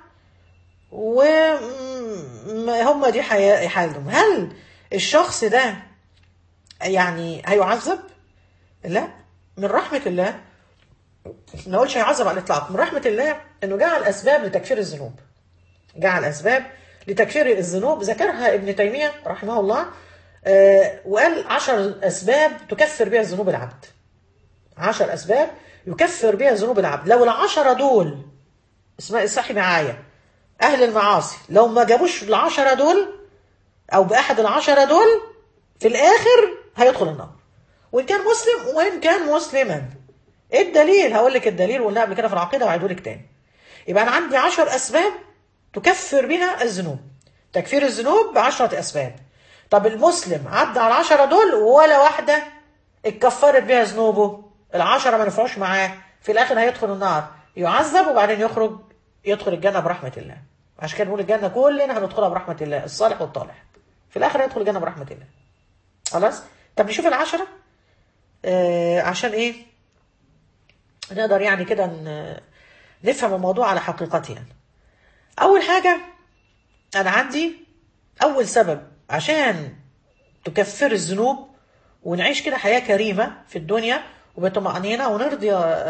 وهم دي حياة حالهم هل الشخص ده يعني هيعذب لا من رحمة الله ما اقولش هيعذب على الاطلاق من رحمة الله انه جعل اسباب لتكفير الذنوب جعل اسباب لتكفير الذنوب ذكرها ابن تيمية رحمه الله آه وقال عشر اسباب تكفر بها ذنوب العبد عشر اسباب يكفر بها ذنوب العبد لو العشرة دول اسمها اصحي معايا اهل المعاصي لو ما جابوش العشرة دول او باحد العشرة دول في الاخر هيدخل النار وان كان مسلم وان كان مسلما ايه الدليل هقول لك الدليل وقلنا قبل كده في العقيده وهعيده لك تاني يبقى انا عندي عشر اسباب تكفر بها الذنوب تكفير الذنوب بعشرة اسباب طب المسلم عدى على العشرة دول ولا واحدة اتكفرت بها ذنوبه العشرة ما نفعوش معاه في الاخر هيدخل النار يعذب وبعدين يخرج يدخل الجنة برحمة الله عشان كده بنقول الجنة كلنا هندخلها برحمة الله الصالح والطالح في الاخر هيدخل الجنة برحمة الله خلاص طب نشوف العشرة آه عشان ايه نقدر يعني كده نفهم الموضوع على حقيقته يعني. اول حاجة انا عندي اول سبب عشان تكفر الذنوب ونعيش كده حياة كريمة في الدنيا وبطمأنينة ونرضي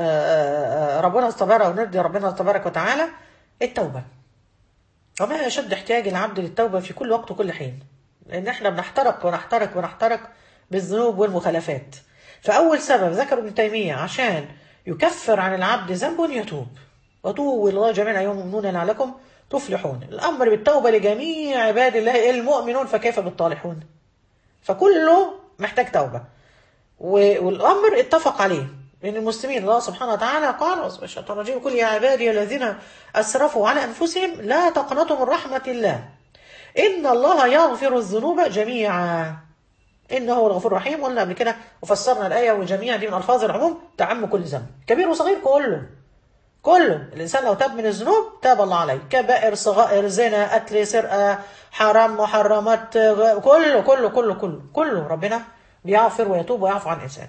ربنا تبارك ونرضي ربنا تبارك وتعالى التوبة وما أشد احتياج العبد للتوبة في كل وقت وكل حين لأن احنا بنحترق ونحترق ونحترق بالذنوب والمخالفات فأول سبب ذكر ابن تيمية عشان يكفر عن العبد ذنب يتوب وتوبوا إلى الله جميعا أيها المؤمنون لعلكم تفلحون الأمر بالتوبة لجميع عباد الله المؤمنون فكيف بالطالحون فكله محتاج توبة والأمر اتفق عليه من المسلمين الله سبحانه وتعالى قال الشيطان الرجيم كل يا عبادي الذين أسرفوا على أنفسهم لا تقنطوا من رحمة الله إن الله يغفر الذنوب جميعا إنه هو الغفور الرحيم قلنا قبل كده وفسرنا الآية والجميع دي من ألفاظ العموم تعم كل ذنب كبير وصغير كله كله الإنسان لو تاب من الذنوب تاب الله عليه كبائر صغائر زنا قتل سرقة حرام محرمات كله كله كله كله كله ربنا بيغفر ويتوب ويعفو عن الإنسان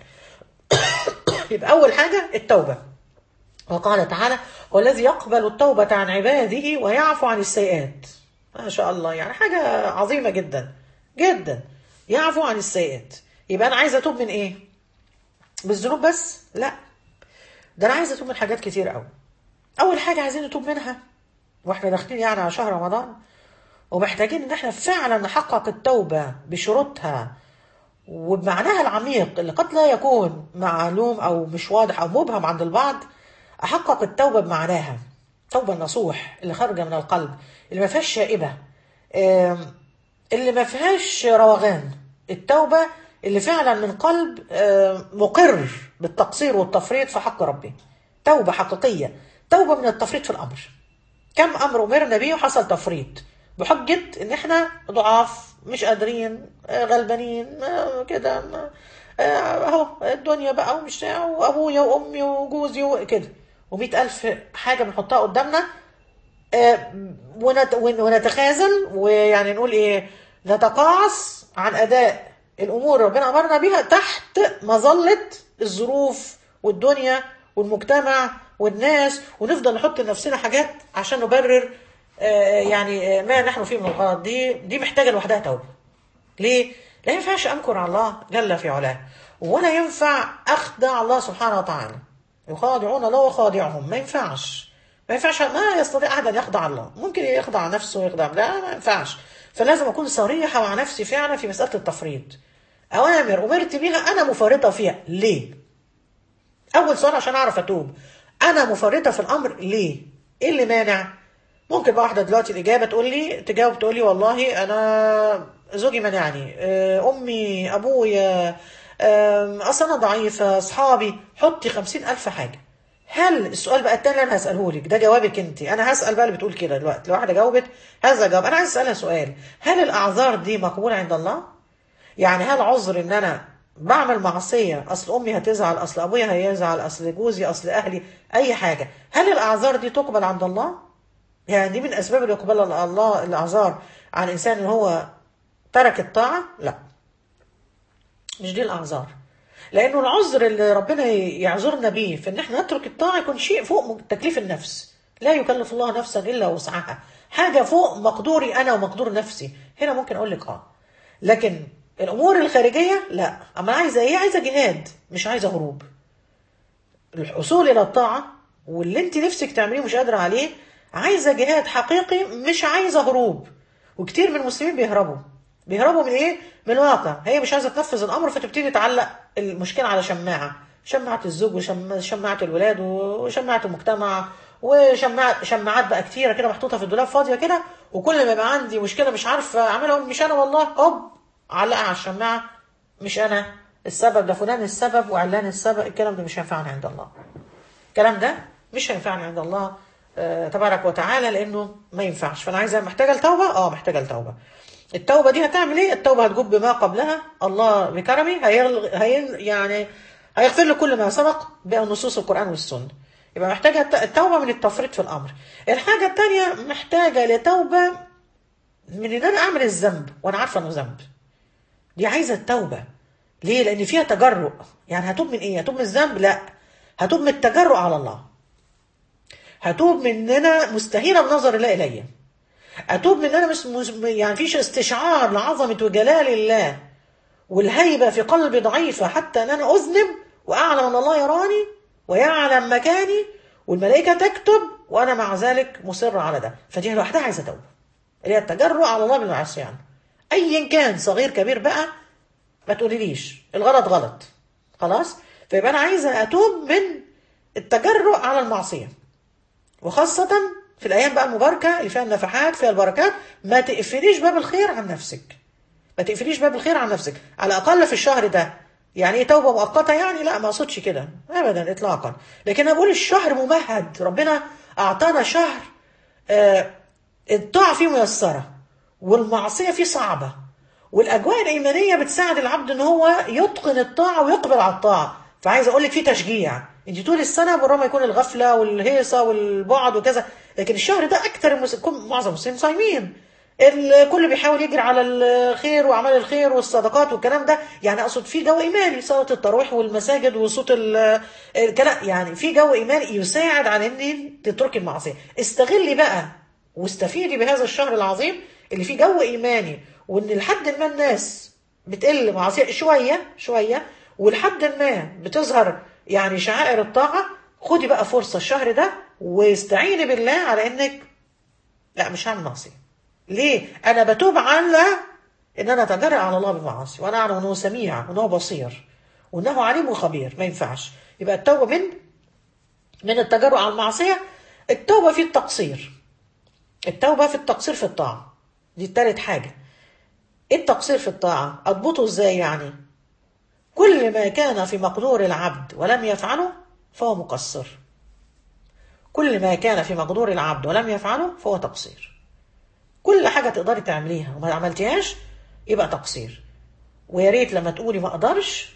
يبقى أول حاجة التوبة وقال تعالى والذي يقبل التوبة عن عباده ويعفو عن السيئات ما شاء الله يعني حاجة عظيمة جدا جدا يعفو عن السيئات يبقى أنا عايزة أتوب من إيه؟ بالذنوب بس؟ لا ده أنا عايزة أتوب من حاجات كتير قوي أول حاجة عايزين نتوب منها وإحنا داخلين يعني على شهر رمضان ومحتاجين إن إحنا فعلا نحقق التوبة بشروطها وبمعناها العميق اللي قد لا يكون معلوم أو مش واضح أو مبهم عند البعض أحقق التوبة بمعناها التوبة النصوح اللي خارجة من القلب اللي ما فيهاش شائبة اللي ما فيهاش روغان التوبة اللي فعلا من قلب مقر بالتقصير والتفريط في حق ربي توبة حقيقية توبة من التفريط في الأمر كم أمر أمرنا بيه وحصل تفريط بحجة إن إحنا ضعاف مش قادرين غلبانين كده أهو الدنيا بقى ومش وأبويا وأمي وجوزي وكده ومئة ألف حاجة بنحطها قدامنا ونتخاذل ويعني نقول إيه نتقاعس عن أداء الأمور ربنا أمرنا بيها تحت مظلة الظروف والدنيا والمجتمع والناس ونفضل نحط لنفسنا حاجات عشان نبرر يعني ما نحن فيه من الغلط دي دي محتاجه لوحدها توبه. ليه؟ لا ينفعش انكر على الله جل في علاه ولا ينفع اخدع الله سبحانه وتعالى. يخادعون الله وخادعهم ما ينفعش. ما ينفعش ما يستطيع احد ان يخدع الله، ممكن يخدع نفسه ويخدع لا ما ينفعش. فلازم اكون صريحه مع نفسي فعلا في مساله التفريط. اوامر امرت بيها انا مفرطه فيها، ليه؟ اول سؤال عشان اعرف اتوب. انا مفرطه في الامر ليه؟ ايه اللي مانع؟ ممكن بقى واحده دلوقتي الاجابه تقول لي تجاوب تقول لي والله انا زوجي منعني امي ابويا اصل انا ضعيفه اصحابي حطي خمسين الف حاجه هل السؤال بقى التاني اللي انا هساله لك ده جوابك انت انا هسال بقى اللي بتقول كده دلوقتي لو واحده جاوبت هذا جواب انا عايز اسالها سؤال هل الاعذار دي مقبوله عند الله يعني هل عذر ان انا بعمل معصيه اصل امي هتزعل اصل ابويا هيزعل اصل جوزي اصل اهلي اي حاجه هل الاعذار دي تقبل عند الله يعني دي من اسباب اللي يقبل الله الاعذار عن الانسان ان هو ترك الطاعه لا مش دي الاعذار لانه العذر اللي ربنا يعذرنا بيه في ان احنا نترك الطاعه يكون شيء فوق تكليف النفس لا يكلف الله نفسا الا وسعها حاجه فوق مقدوري انا ومقدور نفسي هنا ممكن اقول لك اه لكن الامور الخارجيه لا اما عايزه ايه عايزه جهاد مش عايزه هروب الحصول الى الطاعه واللي انت نفسك تعمليه مش قادره عليه عايزه جهاد حقيقي مش عايزه هروب وكتير من المسلمين بيهربوا بيهربوا من ايه من الواقع هي مش عايزه تنفذ الامر فتبتدي تعلق المشكله على شماعه شماعه الزوج وشماعه الولاد وشماعه المجتمع وشماعات شماعات بقى كتيره كده محطوطه في الدولاب فاضيه كده وكل ما يبقى عندي مشكله مش عارفه اعملها مش انا والله هوب علقها على الشماعه مش انا السبب ده فلان السبب وعلان السبب الكلام ده مش هينفعني عند الله الكلام ده مش هينفعني عند الله آه تبارك وتعالى لانه ما ينفعش فانا عايزه محتاجه التوبه اه محتاجه التوبه التوبه دي هتعمل ايه التوبه هتجب بما قبلها الله بكرمه هيغل... هي يعني هيغفر له كل ما سبق بنصوص القران والسنه يبقى محتاجه التوبه من التفريط في الامر الحاجه الثانيه محتاجه لتوبه من ان انا اعمل الذنب وانا عارفه انه ذنب دي عايزه التوبه ليه لان فيها تجرؤ يعني هتوب من ايه هتوب من الذنب لا هتوب من التجرؤ على الله هتوب من ان انا مستهينه بنظر الله الي اتوب من ان انا مش مش يعني فيش استشعار لعظمه وجلال الله والهيبه في قلبي ضعيفه حتى ان انا اذنب واعلم ان الله يراني ويعلم مكاني والملائكه تكتب وانا مع ذلك مصر على ده فدي لوحدها عايزه توبه اللي هي التجرؤ على الله بالعصيان ايا كان صغير كبير بقى ما تقوليليش الغلط غلط خلاص فيبقى انا عايزه اتوب من التجرؤ على المعصيه وخاصه في الايام بقى المباركه اللي فيها النفحات فيها البركات ما تقفليش باب الخير عن نفسك ما تقفليش باب الخير عن نفسك على الاقل في الشهر ده يعني ايه توبه مؤقته يعني لا ما اقصدش كده ابدا اطلاقا لكن انا بقول الشهر ممهد ربنا اعطانا شهر آه الطاعه فيه ميسره والمعصيه فيه صعبه والاجواء الايمانيه بتساعد العبد ان هو يتقن الطاعه ويقبل على الطاعه فعايز اقول لك في تشجيع انت طول السنه بالرغم يكون الغفله والهيصه والبعد وكذا لكن الشهر ده اكثر المس... معظم المسلمين صايمين الكل بيحاول يجري على الخير واعمال الخير والصدقات والكلام ده يعني اقصد في جو ايماني صلاه التراويح والمساجد وصوت الكلام يعني في جو ايماني يساعد على ان تتركي المعصيه استغلي بقى واستفيدي بهذا الشهر العظيم اللي فيه جو ايماني وان لحد ما الناس بتقل معصيه شويه شويه ولحد ما بتظهر يعني شعائر الطاعه خدي بقى فرصه الشهر ده واستعيني بالله على انك لا مش هعمل معصيه ليه؟ أنا بتوب على إن أنا أتجرأ على الله بالمعاصي وأنا أعلم أنه سميع وأنه بصير وأنه عليم وخبير ما ينفعش يبقى التوبة من من التجرؤ على المعصية التوبة في التقصير التوبة في التقصير في الطاعة دي التالت حاجة إيه التقصير في الطاعة أضبطه إزاي يعني كل ما كان في مقدور العبد ولم يفعله فهو مقصر كل ما كان في مقدور العبد ولم يفعله فهو تقصير كل حاجه تقدري تعمليها وما عملتيهاش يبقى تقصير ويا ريت لما تقولي ما اقدرش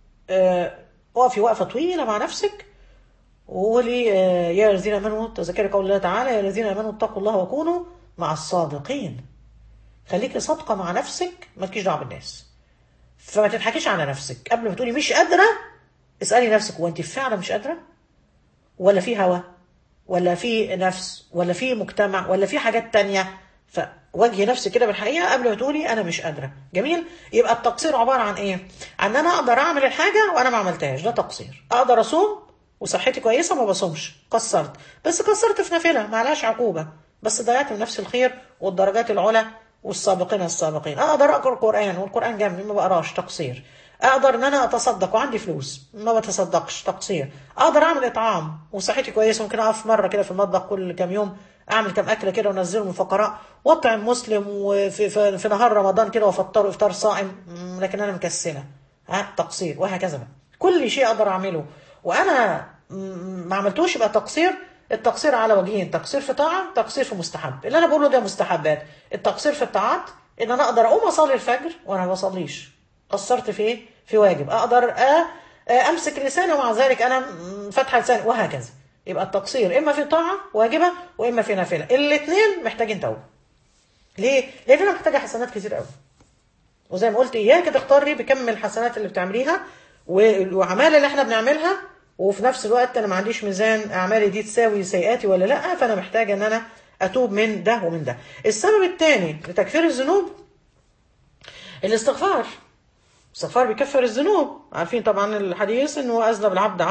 اقفي وقفه طويله مع نفسك وقولي آه يا الذين امنوا تذكري قول الله تعالى يا الذين امنوا اتقوا الله وكونوا مع الصادقين خليكي صادقه مع نفسك ما تكيش دعوه بالناس فما تضحكيش على نفسك قبل ما تقولي مش قادره اسالي نفسك هو انت فعلا مش قادره ولا في هوى ولا في نفس ولا في مجتمع ولا في حاجات تانية فواجهي نفسك كده بالحقيقه قبل ما تقولي انا مش قادره جميل يبقى التقصير عباره عن ايه عن انا اقدر اعمل الحاجه وانا ما عملتهاش ده تقصير اقدر اصوم وصحتي كويسه ما بصومش قصرت بس قصرت في نافله معلهاش عقوبه بس ضيعت من نفس الخير والدرجات العلى والسابقين السابقين اقدر اقرا القران والقران جنبي ما بقراش تقصير اقدر ان انا اتصدق وعندي فلوس ما بتصدقش تقصير اقدر اعمل اطعام وصحتي كويسه ممكن اقف مره كده في المطبخ كل كام يوم اعمل كام اكله كده وانزلهم للفقراء واطعم مسلم وفي في, في نهار رمضان كده وافطره افطار صائم لكن انا مكسله ها تقصير وهكذا بقى كل شيء اقدر اعمله وانا ما عملتوش يبقى تقصير التقصير على وجهين تقصير في طاعه تقصير في مستحب اللي انا بقوله ده مستحبات التقصير في الطاعات ان انا اقدر اقوم اصلي الفجر وانا ما بصليش قصرت في ايه في واجب اقدر أ... امسك لساني ومع ذلك انا فاتحه لساني وهكذا يبقى التقصير اما في طاعه واجبه واما في نافله الاثنين محتاجين توبه ليه لان انا محتاجه حسنات كتير قوي وزي ما قلت اياك تختاري بكم الحسنات اللي بتعمليها والاعمال اللي احنا بنعملها وفي نفس الوقت انا ما عنديش ميزان اعمالي دي تساوي سيئاتي ولا لا فانا محتاجه ان انا اتوب من ده ومن ده السبب الثاني لتكفير الذنوب الاستغفار الاستغفار بيكفر الذنوب عارفين طبعا الحديث انه اذنب العبد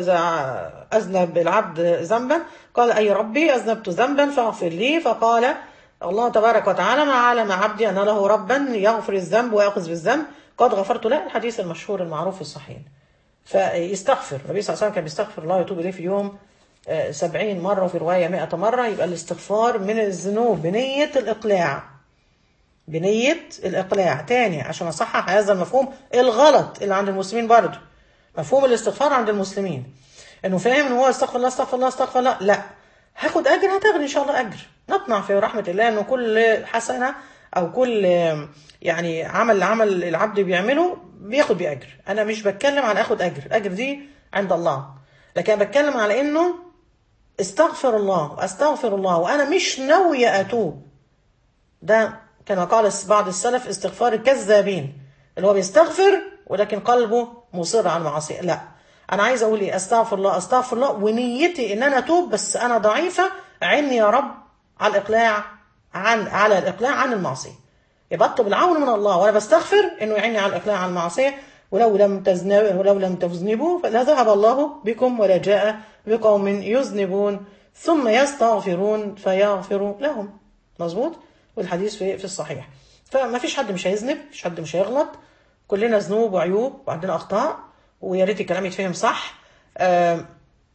اذنب العبد ذنبا قال اي ربي اذنبت ذنبا فاغفر لي فقال الله تبارك وتعالى ما علم عبدي ان له ربا يغفر الذنب وياخذ بالذنب قد غفرت له الحديث المشهور المعروف في الصحيح فيستغفر النبي صلى الله عليه وسلم كان بيستغفر الله ويتوب اليه في يوم سبعين مرة وفي رواية مئة مرة يبقى الاستغفار من الذنوب بنية الإقلاع بنية الإقلاع تاني عشان أصحح هذا المفهوم الغلط اللي عند المسلمين برضه مفهوم الاستغفار عند المسلمين إنه فاهم إن هو استغفر الله استغفر الله استغفر الله لا هاخد أجر هتاخد إن شاء الله أجر نطمع في رحمة الله إنه كل حسنة أو كل يعني عمل عمل العبد بيعمله بياخد بيه أجر أنا مش بتكلم عن آخد أجر الأجر دي عند الله لكن بتكلم على إنه استغفر الله واستغفر الله وانا مش ناويه اتوب ده كما قال بعض السلف استغفار الكذابين اللي هو بيستغفر ولكن قلبه مصر على المعاصي لا انا عايز اقول ايه استغفر الله استغفر الله ونيتي ان انا اتوب بس انا ضعيفه عني يا رب على الاقلاع عن على الاقلاع عن المعصيه يبقى اطلب العون من الله وانا بستغفر انه يعيني على الاقلاع عن المعصيه ولو لم تذنبوا ولو لم تذنبوا فلذهب الله بكم ولجاء بقوم يذنبون ثم يستغفرون فيغفر لهم مظبوط والحديث في في الصحيح فما فيش حد مش هيذنب مفيش حد مش هيغلط كلنا ذنوب وعيوب وعندنا اخطاء ويا ريت الكلام يتفهم صح آه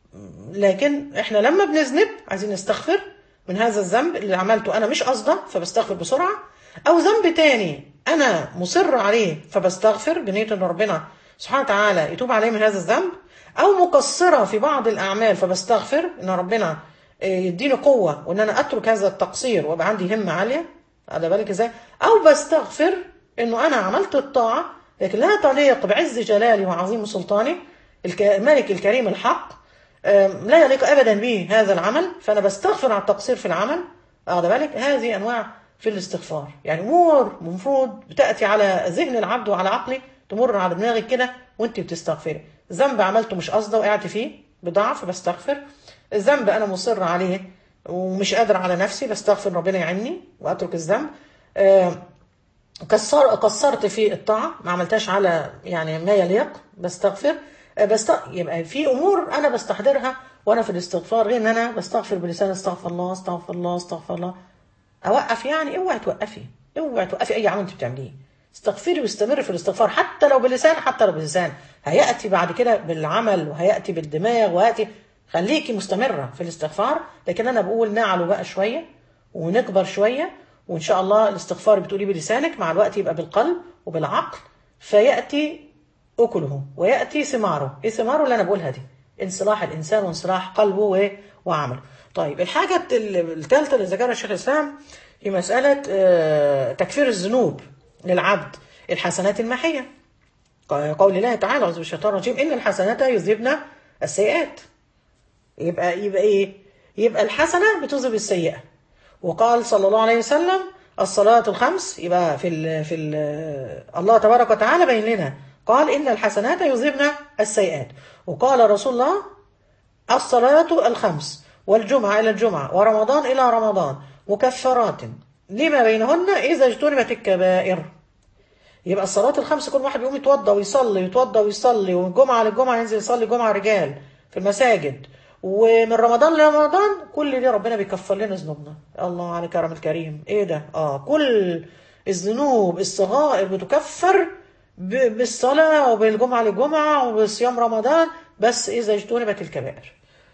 لكن احنا لما بنذنب عايزين نستغفر من هذا الذنب اللي عملته انا مش قصده فبستغفر بسرعه او ذنب تاني انا مصر عليه فبستغفر بنيه ان ربنا سبحانه وتعالى يتوب عليه من هذا الذنب او مقصره في بعض الاعمال فبستغفر ان ربنا يديني قوه وان انا اترك هذا التقصير ويبقى عندي همه عاليه على بالك ازاي او بستغفر انه انا عملت الطاعه لكن لا تليق بعز جلالي وعظيم سلطاني الملك الكريم الحق لا يليق ابدا به هذا العمل فانا بستغفر على التقصير في العمل واخد بالك هذه انواع في الاستغفار يعني امور المفروض بتاتي على ذهن العبد وعلى عقلي تمر على دماغك كده وانت بتستغفري ذنب عملته مش قصده وقعت فيه بضعف بستغفر الذنب انا مصر عليه ومش قادر على نفسي بستغفر ربنا يعيني واترك الذنب آه كسر قصرت في الطاعه ما عملتهاش على يعني ما يليق بستغفر آه بست يبقى في امور انا بستحضرها وانا في الاستغفار غير ان انا بستغفر بلسان استغفر الله استغفر الله استغفر الله اوقف يعني اوعي توقفي اوعي توقفي اي عمل انت بتعمليه استغفري واستمري في الاستغفار حتى لو بلسان حتى لو بلسان هياتي بعد كده بالعمل وهياتي بالدماغ وهياتي خليكي مستمره في الاستغفار لكن انا بقول نعلو بقى شويه ونكبر شويه وان شاء الله الاستغفار بتقولي بلسانك مع الوقت يبقى بالقلب وبالعقل فياتي اكله وياتي ثماره ايه ثماره اللي انا بقولها دي انصلاح الانسان وانصلاح قلبه وعمله طيب الحاجه الثالثه اللي ذكرها الشيخ الاسلام في مساله تكفير الذنوب للعبد الحسنات الماحيه قول الله تعالى اعوذ بالشيطان الرجيم ان الحسنات يذهبن السيئات يبقى يبقى ايه يبقى الحسنه بتذهب السيئه وقال صلى الله عليه وسلم الصلاه الخمس يبقى في ال في ال الله تبارك وتعالى بين لنا قال ان الحسنات يذهبن السيئات وقال رسول الله الصلاه الخمس والجمعه الى الجمعه ورمضان الى رمضان مكفرات لما بينهن اذا اجتنبت الكبائر يبقى الصلاه الخمس كل واحد يقوم يتوضى ويصلي يتوضى ويصلي والجمعه للجمعه ينزل يصلي جمعه رجال في المساجد ومن رمضان لرمضان كل دي ربنا بيكفر لنا ذنوبنا الله على كرم الكريم ايه ده اه كل الذنوب الصغائر بتكفر بالصلاة وبالجمعة للجمعة وبصيام رمضان بس إذا اجتنبت الكبائر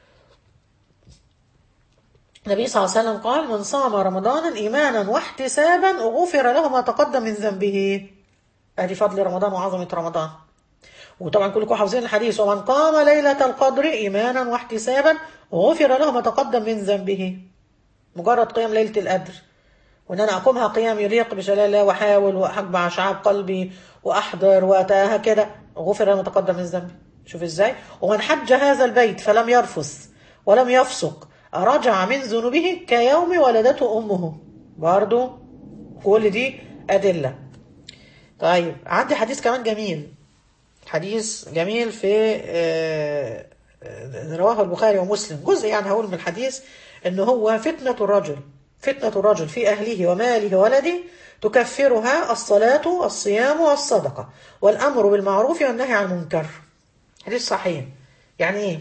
النبي صلى الله عليه وسلم قال من صام رمضانا إيمانا واحتسابا غفر له ما تقدم من ذنبه ادي فضل رمضان وعظمة رمضان وطبعا كلكم حافظين الحديث ومن قام ليلة القدر إيمانا واحتسابا غفر له ما تقدم من ذنبه مجرد قيام ليلة القدر وان انا اقومها قيام يليق بجلال الله واحاول واحجب شعاب قلبي واحضر واتاها كده غفر ما تقدم من ذنبي شوف ازاي ومن حج هذا البيت فلم يرفث ولم يفسق رجع من ذنوبه كيوم ولدته أمه برضو كل دي أدلة طيب عندي حديث كمان جميل حديث جميل في آه، آه، رواه البخاري ومسلم جزء يعني هقول من الحديث ان هو فتنة الرجل فتنة الرجل في أهله وماله وولده تكفرها الصلاة والصيام والصدقة والأمر بالمعروف والنهي عن المنكر حديث صحيح يعني ايه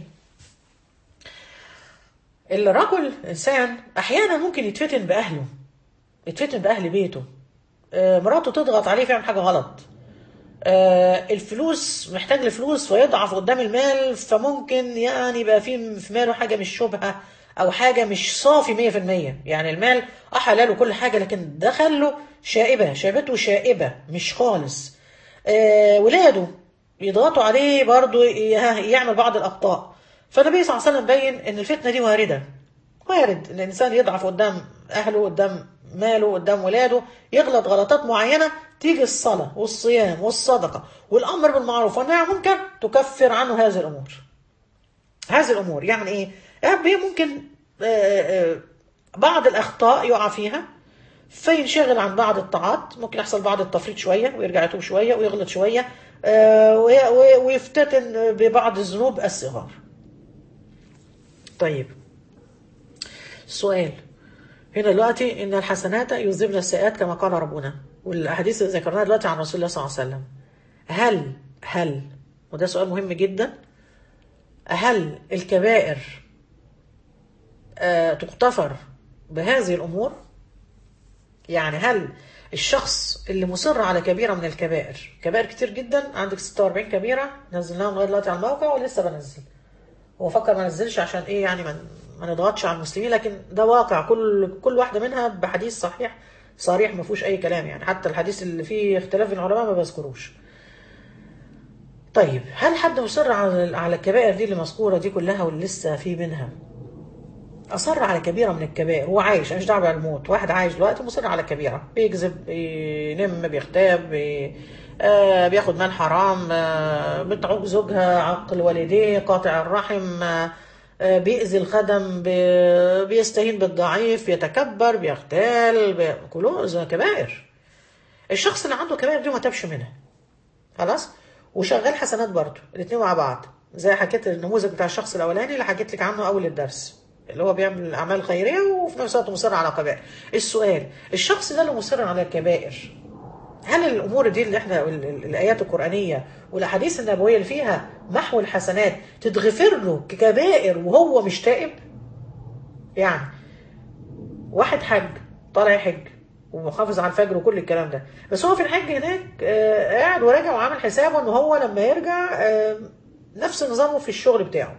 الرجل إنسان أحيانا ممكن يتفتن بأهله يتفتن بأهل بيته آه، مراته تضغط عليه فيعمل حاجة غلط آه، الفلوس محتاج لفلوس فيضعف قدام المال فممكن يعني يبقى في في ماله حاجة مش شبهة أو حاجة مش صافي مية في المية يعني المال أه حلال وكل حاجة لكن دخل له شائبة شائبته شائبة مش خالص آه، ولاده يضغطوا عليه برضو ي- يعمل بعض الأخطاء فالنبي صلى الله عليه وسلم بين ان الفتنه دي وارده وارد ان الانسان يضعف قدام اهله قدام ماله قدام ولاده يغلط غلطات معينه تيجي الصلاه والصيام والصدقه والامر بالمعروف والنهي عن المنكر تكفر عنه هذه الامور هذه الامور يعني ايه يعني ممكن آه، آه، بعض الاخطاء يقع فيها فينشغل عن بعض الطاعات ممكن يحصل بعض التفريط شويه ويرجع يتوب شويه ويغلط شويه آه، وي- وي- ويفتتن ببعض الذنوب الصغار طيب السؤال هنا دلوقتي ان الحسنات يذهبن السيئات كما قال ربنا والاحاديث اللي ذكرناها دلوقتي عن رسول الله صلى الله عليه وسلم هل هل وده سؤال مهم جدا هل الكبائر آه تغتفر بهذه الامور يعني هل الشخص اللي مصر على كبيرة من الكبائر كبائر كتير جدا عندك 46 كبيرة نزلناهم لغاية دلوقتي على الموقع ولسه بنزل هو فكر ما نزلش عشان ايه يعني ما ما نضغطش على المسلمين لكن ده واقع كل كل واحده منها بحديث صحيح صريح ما فيهوش اي كلام يعني حتى الحديث اللي فيه اختلاف بين العلماء ما بذكروش طيب هل حد مصر على على الكبائر دي اللي مذكوره دي كلها واللي لسه في منها اصر على كبيره من الكبائر هو عايش مش دعوه بالموت واحد عايش دلوقتي مصر على كبيره بيكذب بينم بيغتاب بي... آه بياخد مال حرام آه بتعوق زوجها عقل والديه قاطع الرحم آه آه بيأذي الخدم بي... بيستهين بالضعيف بيتكبر بيغتال بي... كله زي كبائر الشخص اللي عنده كبائر دي ما تابش منها خلاص وشغال حسنات برضه الاثنين مع بعض زي حكيت النموذج بتاع الشخص الاولاني اللي حكيت لك عنه اول الدرس اللي هو بيعمل الاعمال الخيريه وفي نفس الوقت مصر على كبائر السؤال الشخص ده اللي مصر على الكبائر هل الامور دي اللي احنا ال- ال- الايات القرانيه والاحاديث النبويه اللي فيها محو الحسنات تتغفر له ككبائر وهو مش تائب يعني واحد حج طالع يحج ومحافظ على الفجر وكل الكلام ده بس هو في الحج هناك آه، قاعد وراجع وعامل حسابه ان هو لما يرجع آه، نفس نظامه في الشغل بتاعه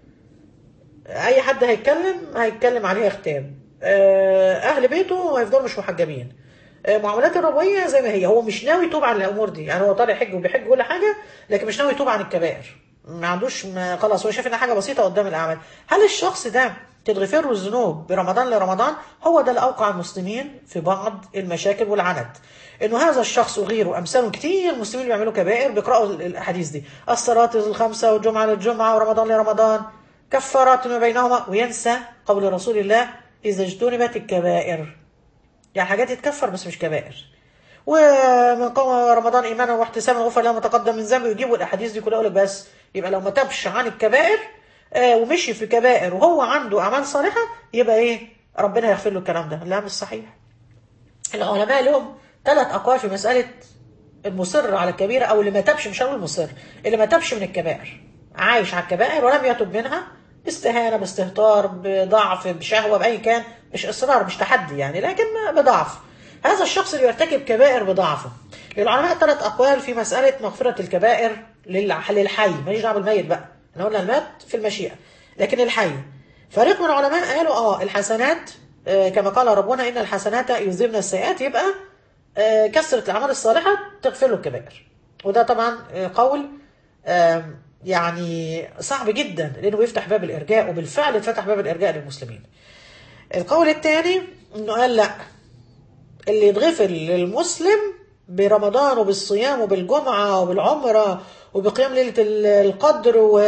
اي حد هيتكلم هيتكلم عليه اختام آه، اهل بيته هيفضلوا مش محجبين آه، معاملات الربويه زي ما هي هو مش ناوي يتوب عن الامور دي يعني هو طالع يحج وبيحج كل حاجه لكن مش ناوي يتوب عن الكبائر ما عندوش ما خلاص هو شايف انها حاجه بسيطه قدام الاعمال هل الشخص ده تتغفر له الذنوب برمضان لرمضان هو ده اللي اوقع المسلمين في بعض المشاكل والعنت انه هذا الشخص وغيره امثاله كتير المسلمين بيعملوا كبائر بيقراوا الاحاديث دي الصلاه الخمسه والجمعه للجمعه ورمضان لرمضان كفارات ما بينهما وينسى قول رسول الله اذا اجتنبت الكبائر يعني حاجات تتكفر بس مش كبائر ومن قام رمضان ايمانا واحتسابا غفر له ما تقدم من ذنبه يجيبوا الاحاديث دي كلها يقول لك بس يبقى لو ما تابش عن الكبائر آه، ومشي في كبائر وهو عنده اعمال صالحه يبقى ايه ربنا يغفر له الكلام ده لا مش صحيح العلماء لهم ثلاث اقوال في مساله المصر على الكبيره او اللي ما تابش مش هنقول المصر اللي ما تابش من الكبائر عايش على الكبائر ولم يتب منها باستهانه باستهتار بضعف بشهوه باي كان مش اصرار مش تحدي يعني لكن بضعف هذا الشخص اللي يرتكب كبائر بضعفه للعلماء ثلاث اقوال في مساله مغفره الكبائر للع- للحي ماليش دعوه بالميت بقى احنا قلنا المات في المشيئه لكن الحي فريق من العلماء قالوا اه الحسنات آه، كما قال ربنا ان الحسنات يذهبن السيئات يبقى آه، كثره الاعمال الصالحه تغفر له الكبائر وده طبعا آه، قول آم، يعني صعب جدا لانه بيفتح باب الارجاء وبالفعل اتفتح باب الارجاء للمسلمين القول الثاني انه قال لا اللي يتغفر للمسلم برمضان وبالصيام وبالجمعة وبالعمرة وبقيام ليلة ال- القدر و-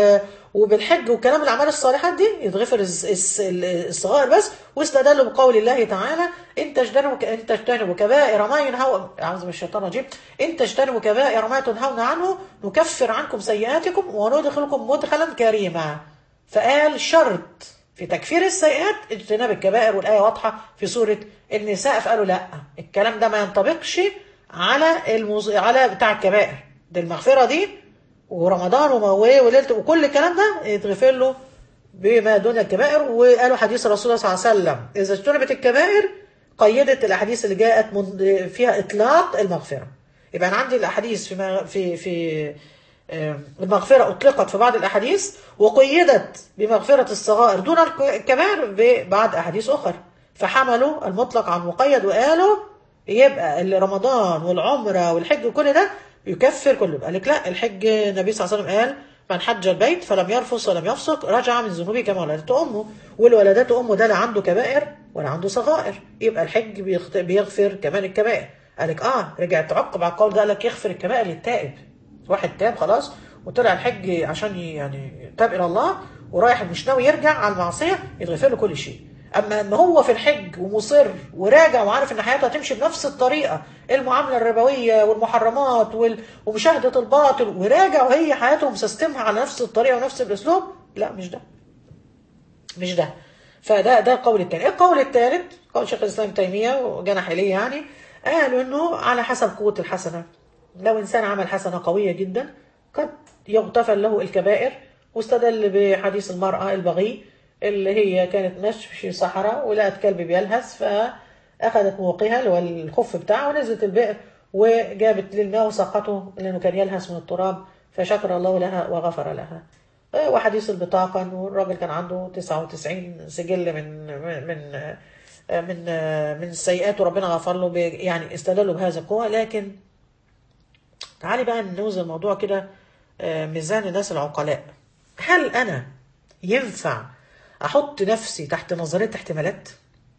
وبالحج وكلام الاعمال الصالحات دي يتغفر الز- الس- ال- الصغائر بس واستدلوا بقول الله تعالى ان تجتنبوا ك- ان تجتنبوا كبائر ما ينهوا اعوذ من الشيطان الرجيم ان تجتنبوا كبائر ما تنهون عنه نكفر عنكم سيئاتكم وندخلكم مدخلا كريما فقال شرط في تكفير السيئات اجتناب الكبائر والآية واضحة في سورة النساء فقالوا لا الكلام ده ما ينطبقش على المز... على بتاع الكبائر دي المغفرة دي ورمضان ومويه وليلة وكل الكلام ده يتغفر له بما دون الكبائر وقالوا حديث الرسول صلى الله عليه وسلم إذا اجتنبت الكبائر قيدت الأحاديث اللي جاءت من فيها إطلاق المغفرة يبقى أنا عندي الأحاديث في ما- في في آه، المغفرة أطلقت في بعض الأحاديث وقيدت بمغفرة الصغائر دون الكبائر ببعض أحاديث أخرى فحملوا المطلق عن المقيد وقالوا يبقى اللي رمضان والعمرة والحج وكل ده يكفر كله قال لك لا الحج النبي صلى الله عليه وسلم قال من حج البيت فلم يرفث ولم يفسق رجع من ذنوبه كما ولدته امه والولدته امه ده لا عنده كبائر ولا عنده صغائر يبقى الحج بيخت- بيغفر كمان الكبائر قال لك اه رجع تعقب على القول ده قال لك يغفر الكبائر للتائب واحد تاب خلاص وطلع الحج عشان ي- يعني تاب الى الله ورايح مش ناوي يرجع على المعصيه يتغفر له كل شيء اما ان هو في الحج ومصر وراجع وعارف ان حياته هتمشي بنفس الطريقه المعامله الربويه والمحرمات وال- ومشاهده الباطل وراجع وهي حياته مسستمها على نفس الطريقه ونفس الاسلوب لا مش ده مش ده فده ده القول الثاني القول الثالث قول شيخ الاسلام تيميه وجنح اليه يعني قالوا انه على حسب قوه الحسنه لو انسان عمل حسنه قويه جدا قد يغتفر له الكبائر واستدل بحديث المراه البغي اللي هي كانت ماشيه في صحراء ولقت كلب بيلهث فاخذت موقها اللي هو الخف بتاعه ونزلت البئر وجابت للماء وسقطه لانه كان يلهث من التراب فشكر الله لها وغفر لها آه، وحديث البطاقة انه الراجل كان عنده 99 سجل من من آه، من آه، من السيئات وربنا غفر له ب- يعني استدلوا بهذا القوة لكن تعالي بقى نوزن الموضوع كده آه، ميزان الناس العقلاء هل انا ينفع احط نفسي تحت نظرية احتمالات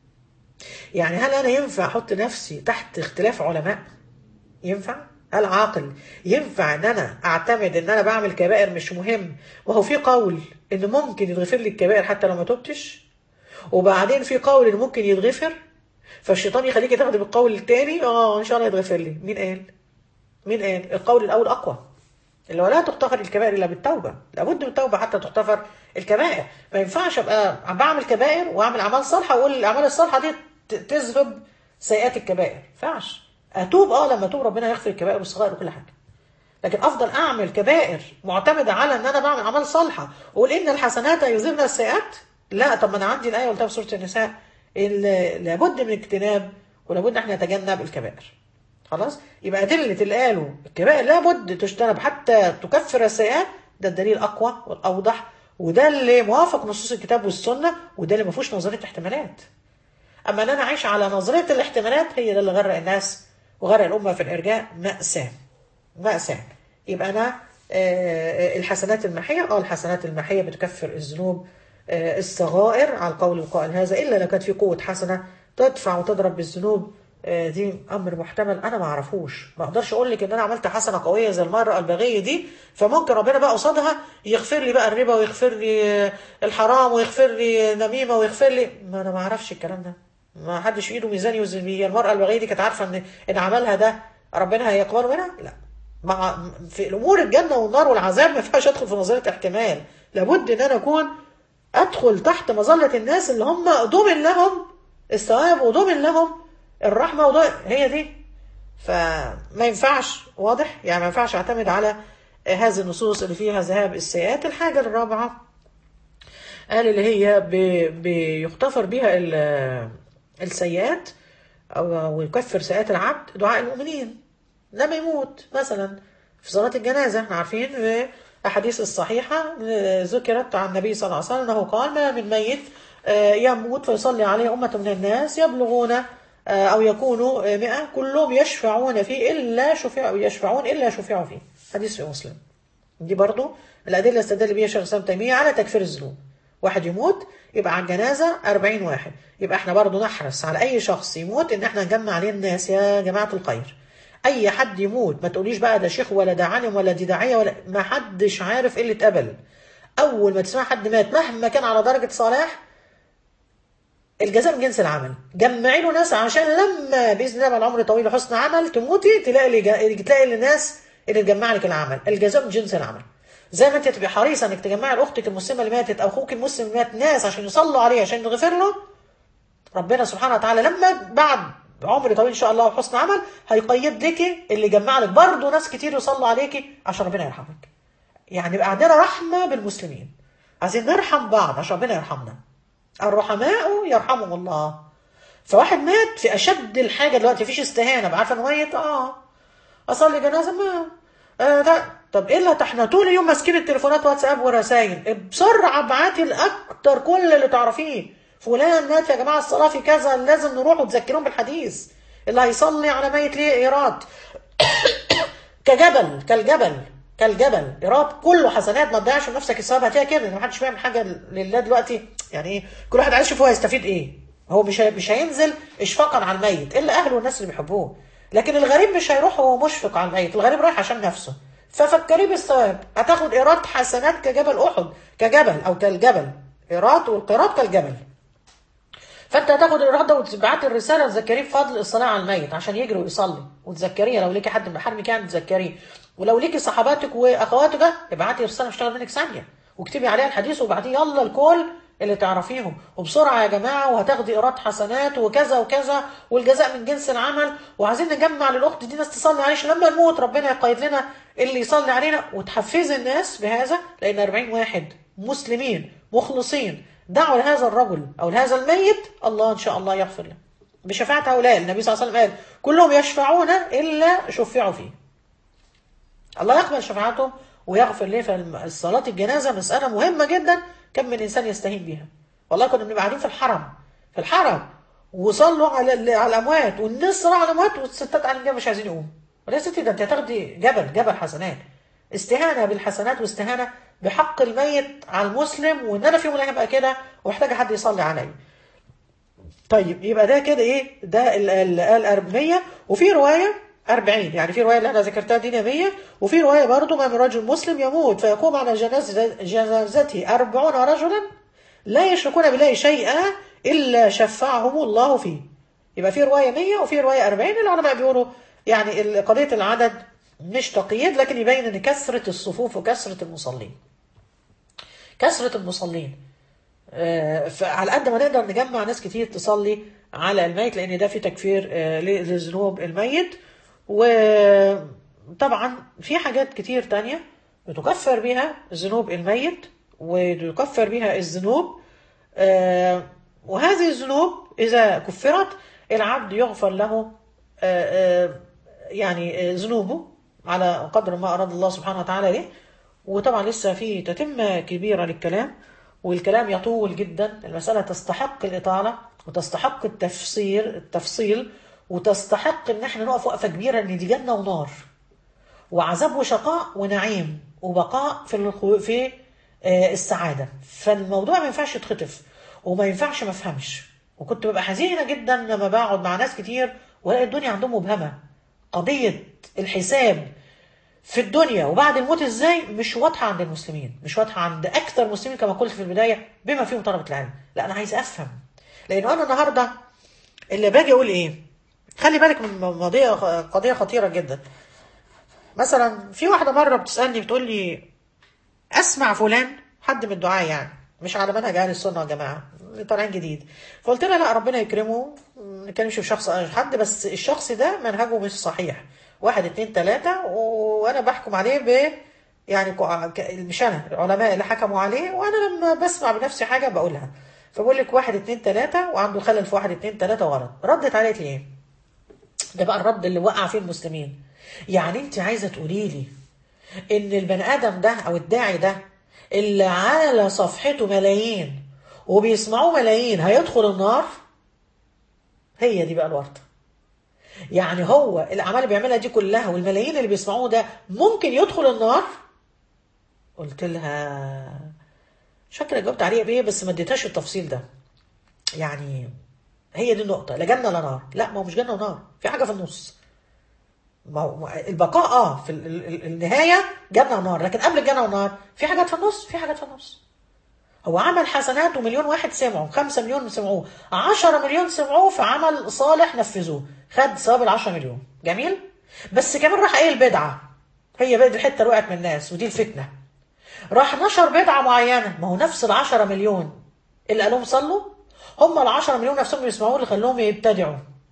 يعني هل انا ينفع احط نفسي تحت اختلاف علماء ينفع هل عاقل ينفع ان انا اعتمد ان انا بعمل كبائر مش مهم وهو في قول ان ممكن يتغفر لي الكبائر حتى لو ما تبتش وبعدين في قول ان ممكن يتغفر فالشيطان يخليك تاخد بالقول التاني اه ان شاء الله يتغفر لي مين قال مين قال القول الاول اقوى اللي هو لا تغتفر الكبائر الا بالتوبه لابد من التوبه حتى تغتفر الكبائر ما ينفعش ابقى عم بعمل كبائر واعمل اعمال صالحه واقول الاعمال الصالحه دي ت- تذهب سيئات الكبائر ما ينفعش اتوب اه لما اتوب ربنا يغفر الكبائر والصغائر وكل حاجه لكن افضل اعمل كبائر معتمده على ان انا بعمل اعمال صالحه واقول ان الحسنات يذهبن السيئات لا طب ما انا عندي الايه قلتها في سوره النساء ال- لابد من اجتناب ولابد ان احنا نتجنب الكبائر خلاص يبقى أدلة اللي قالوا الكبائر لابد تجتنب حتى تكفر السيئات ده الدليل الأقوى والأوضح وده اللي موافق نصوص الكتاب والسنة وده اللي ما فيهوش نظرية احتمالات أما أن أنا أعيش على نظرية الاحتمالات هي ده اللي غرق الناس وغرق الأمة في الإرجاء مأساة مأساة يبقى أنا آه، الحسنات المحية اه الحسنات المحية بتكفر الذنوب آه، الصغائر على القول القائل هذا إلا لو كانت في قوة حسنة تدفع وتضرب بالذنوب آه، دي امر محتمل انا ما اعرفوش ما اقدرش اقول لك ان انا عملت حسنه قويه زي المراه البغيه دي فممكن ربنا بقى قصادها يغفر لي بقى الربا ويغفر لي آه، الحرام ويغفر لي نميمه ويغفر لي ما انا ما اعرفش الكلام ده ما حدش في ايده ميزان يوزن بيه المراه البغيه دي كانت عارفه ان ان عملها ده ربنا هيقبله منها لا مع في الامور الجنه والنار والعذاب ما ينفعش ادخل في نظريه احتمال لابد ان انا اكون ادخل تحت مظله الناس اللي هم ضمن لهم الثواب وضمن لهم الرحمه وضمن هي دي فما ينفعش واضح يعني ما ينفعش اعتمد على هذه النصوص اللي فيها ذهاب السيئات الحاجه الرابعه قال اللي هي بي- بيغتفر بها ال- السيئات او يكفر سيئات العبد دعاء المؤمنين لما يموت مثلا في صلاة الجنازة احنا عارفين في الأحاديث الصحيحة آه، ذكرت عن النبي صلى الله عليه وسلم أنه قال ما من ميت آه، يموت فيصلي عليه أمة من الناس يبلغون آه، أو يكونوا آه، مئة كلهم يشفعون فيه إلا شفع يشفعون إلا شفعوا فيه حديث في مسلم دي برضو الأدلة استدل بيها شيخ الإسلام تيمية على تكفير الذنوب واحد يموت يبقى على الجنازة 40 واحد يبقى احنا برضو نحرص على أي شخص يموت إن احنا نجمع عليه الناس يا جماعة الخير أي حد يموت ما تقوليش بقى ده شيخ ولا ده عالم ولا دي داعية ولا ما حدش عارف إيه اللي اتقبل اول ما تسمع حد مات مهما كان على درجه صلاح الجزاء من جنس العمل جمعي له ناس عشان لما باذن الله بعد عمر طويل وحسن عمل تموتي تلاقي اللي جا... تلاقي الناس اللي تجمع لك العمل الجزاء من جنس العمل زي ما انت تبقي حريصه انك تجمعي لاختك المسلمه اللي ماتت او اخوك المسلم اللي مات ناس عشان يصلوا عليه عشان يغفر له ربنا سبحانه وتعالى لما بعد عمر طويل ان شاء الله وحسن عمل هيقيد لك اللي جمع لك برضه ناس كتير يصلوا عليكي عشان ربنا يرحمك يعني يبقى عندنا رحمه بالمسلمين عايزين نرحم بعض عشان ربنا يرحمنا الرحماء يرحمهم الله فواحد مات في اشد الحاجه دلوقتي مفيش استهانه عارفه انه ميت اه اصلي جنازه ما آه ده طب ايه اللي احنا طول اليوم ماسكين التليفونات واتساب ورسايل بسرعه ابعتي لاكتر كل اللي تعرفيه فلان مات يا جماعه الصلاه في كذا لازم نروح وتذكرهم بالحديث اللي هيصلي على ميت ليه ايراد كجبل كالجبل كالجبل ايراد كله حسنات ما تضيعش نفسك الثواب هتلاقي كده ما حدش بيعمل حاجه لله دلوقتي يعني ايه كل واحد عايز يشوف هو هيستفيد ايه هو مش مش هينزل اشفاقا على الميت الا اهله والناس اللي بيحبوه لكن الغريب مش هيروح وهو مشفق على الميت الغريب رايح عشان نفسه ففكريه بالثواب هتاخد ايراد حسنات كجبل احد كجبل او كالجبل ايراد والقيراط كالجبل فانت هتاخد الايراد ده وتبعت الرساله تذكريه بفضل الصلاه على الميت عشان يجري ويصلي وتذكريه لو ليكي حد من محارمك يعني تذكريه ولو ليكي صحباتك واخواتك ده ابعتي رساله مش هتاخد منك ثانيه واكتبي عليها الحديث وبعديه يلا الكل اللي تعرفيهم وبسرعه يا جماعه وهتاخدي ايراد حسنات وكذا وكذا والجزاء من جنس العمل وعايزين نجمع للاخت دي ناس تصلي عليه عشان لما نموت ربنا يقيد لنا اللي يصلي علينا وتحفزي الناس بهذا لان 40 واحد مسلمين مخلصين دعوا لهذا الرجل او لهذا الميت الله ان شاء الله يغفر له بشفاعة هؤلاء النبي صلى الله عليه وسلم قال كلهم يشفعون الا شفعوا فيه الله يقبل شفاعتهم ويغفر ليه فالصلاة الجنازة مسألة مهمة جدا كم من إنسان يستهين بها والله كنا بنبقى قاعدين في الحرم في الحرم وصلوا على على الأموات والناس صلوا على الأموات والستات على الجنب مش عايزين يقوموا ولا ستي ده أنت هتاخدي جبل جبل حسنات استهانة بالحسنات واستهانة بحق الميت على المسلم وإن أنا في يوم من الأيام أبقى كده ومحتاجة حد يصلي عليا طيب يبقى ده كده إيه ده الأربعية وفي رواية أربعين يعني في رواية اللي أنا ذكرتها دي 100 وفي رواية برضو ما من رجل مسلم يموت فيقوم على جنازة جنازته أربعون رجلا لا يشركون بالله شيئا إلا شفعهم الله فيه يبقى في رواية 100 وفي رواية 40 العلماء بيقولوا يعني قضية العدد مش تقييد لكن يبين ان كثرة الصفوف وكثرة المصلين كثرة المصلين آه فعلى قد ما نقدر نجمع ناس كتير تصلي على الميت لان ده في تكفير آه لذنوب الميت وطبعا في حاجات كتير تانية بتكفر بها ذنوب الميت ويكفر بها الذنوب آه وهذه الذنوب إذا كفرت العبد يغفر له آه آه يعني ذنوبه على قدر ما أراد الله سبحانه وتعالى له وطبعا لسه في تتمة كبيرة للكلام والكلام يطول جدا المسألة تستحق الإطالة وتستحق التفسير التفصيل وتستحق ان احنا نقف وقفه كبيره ان دي جنه ونار وعذاب وشقاء ونعيم وبقاء في الخو... في آه السعاده فالموضوع ما ينفعش يتخطف وما ينفعش ما افهمش وكنت ببقى حزينه جدا لما بقعد مع ناس كتير والاقي الدنيا عندهم مبهمه قضيه الحساب في الدنيا وبعد الموت ازاي مش واضحه عند المسلمين مش واضحه عند اكثر المسلمين كما قلت في البدايه بما فيهم طلبه العلم لا انا عايز افهم لان انا النهارده اللي باجي اقول ايه خلي بالك من قضية قضية خطيرة جدا مثلا في واحدة مرة بتسألني بتقول لي أسمع فلان حد من الدعاء يعني مش على منهج أهل السنة يا جماعة طالعين جديد فقلت لها لا ربنا يكرمه ما نتكلمش في شخص حد بس الشخص ده منهجه مش صحيح واحد اتنين تلاتة وأنا بحكم عليه ب يعني مش أنا العلماء اللي حكموا عليه وأنا لما بسمع بنفسي حاجة بقولها فبقول لك واحد اتنين تلاتة وعنده خلل في واحد اتنين تلاتة غلط ردت عليه لي ايه؟ ده بقى الرد اللي وقع فيه المسلمين يعني انت عايزه تقولي لي ان البني ادم ده او الداعي ده اللي على صفحته ملايين وبيسمعوه ملايين هيدخل النار هي دي بقى الورطه يعني هو الاعمال اللي بيعملها دي كلها والملايين اللي بيسمعوه ده ممكن يدخل النار قلت لها مش فاكره جاوبت عليها بايه بس ما اديتهاش التفصيل ده يعني هي دي النقطة لا جنة لا نار لا ما هو مش جنة ونار في حاجة في النص ما هو ما- البقاء اه في ال- ال- ال- النهايه جنه ونار لكن قبل الجنه والنار في حاجات في النص في حاجات في النص هو عمل حسنات ومليون واحد سمعوا خمسة مليون سمعوه عشرة مليون سمعوه في عمل صالح نفذوه خد ثواب العشرة مليون جميل بس كمان راح ايه البدعة هي بقى دي الحتة اللي وقعت من الناس ودي الفتنة راح نشر بدعة معينة ما هو نفس العشرة مليون اللي قالوا صلوا هم العشرة مليون نفسهم يسمعوه اللي خلوهم يبتدعوا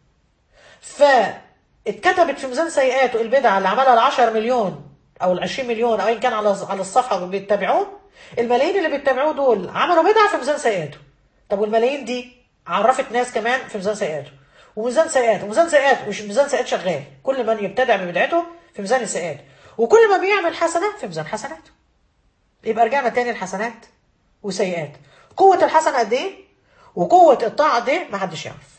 فاتكتبت في ميزان سيئاته البدعة اللي عملها العشر مليون او العشرين مليون او ان كان على على الصفحة اللي بيتبعوه الملايين اللي بيتبعوه دول عملوا بدعة في ميزان سيئاته طب والملايين دي عرفت ناس كمان في ميزان سيئاته وميزان سيئات وميزان سيئات مش ميزان سيئات شغال كل من يبتدع ببدعته في ميزان السيئات وكل ما بيعمل حسنة في ميزان حسناته يبقى رجعنا تاني الحسنات وسيئات قوة الحسنة قد ايه وقوة الطاعة قد ايه محدش يعرف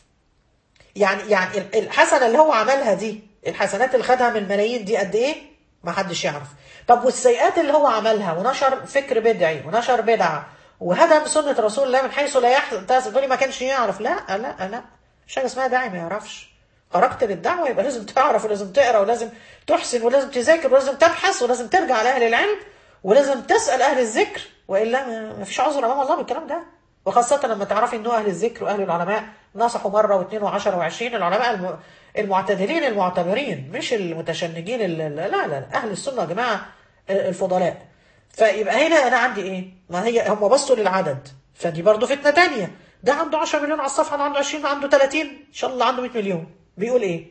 يعني يعني ال- الحسنة اللي هو عملها دي الحسنات اللي خدها من الملايين دي قد ايه محدش يعرف طب والسيئات اللي هو عملها ونشر فكر بدعي ونشر بدعة وهدم سنة رسول الله من حيث لا يحتسب تقولي ما كانش يعرف لا لا لا مش حاجة اسمها داعي ما يعرفش خرجت للدعوة يبقى لازم تعرف ولازم تقرا ولازم تحسن ولازم تذاكر ولازم تبحث ولازم ترجع لأهل العلم ولازم تسأل أهل الذكر وإلا ما ما فيش عذر أمام الله بالكلام ده وخاصة لما تعرفي إن أهل الذكر وأهل العلماء نصحوا مرة واثنين وعشرة وعشرين العلماء الم- المعتدلين المعتبرين مش المتشنجين ال- ال- لا لا لا أهل السنة يا جماعة الفضلاء فيبقى هنا أنا عندي إيه؟ ما هي هم بصوا للعدد فدي برضه فتنة تانية ده عنده 10 مليون على الصفحة ده عنده 20 ده عنده 30 إن شاء الله عنده 100 مليون بيقول إيه؟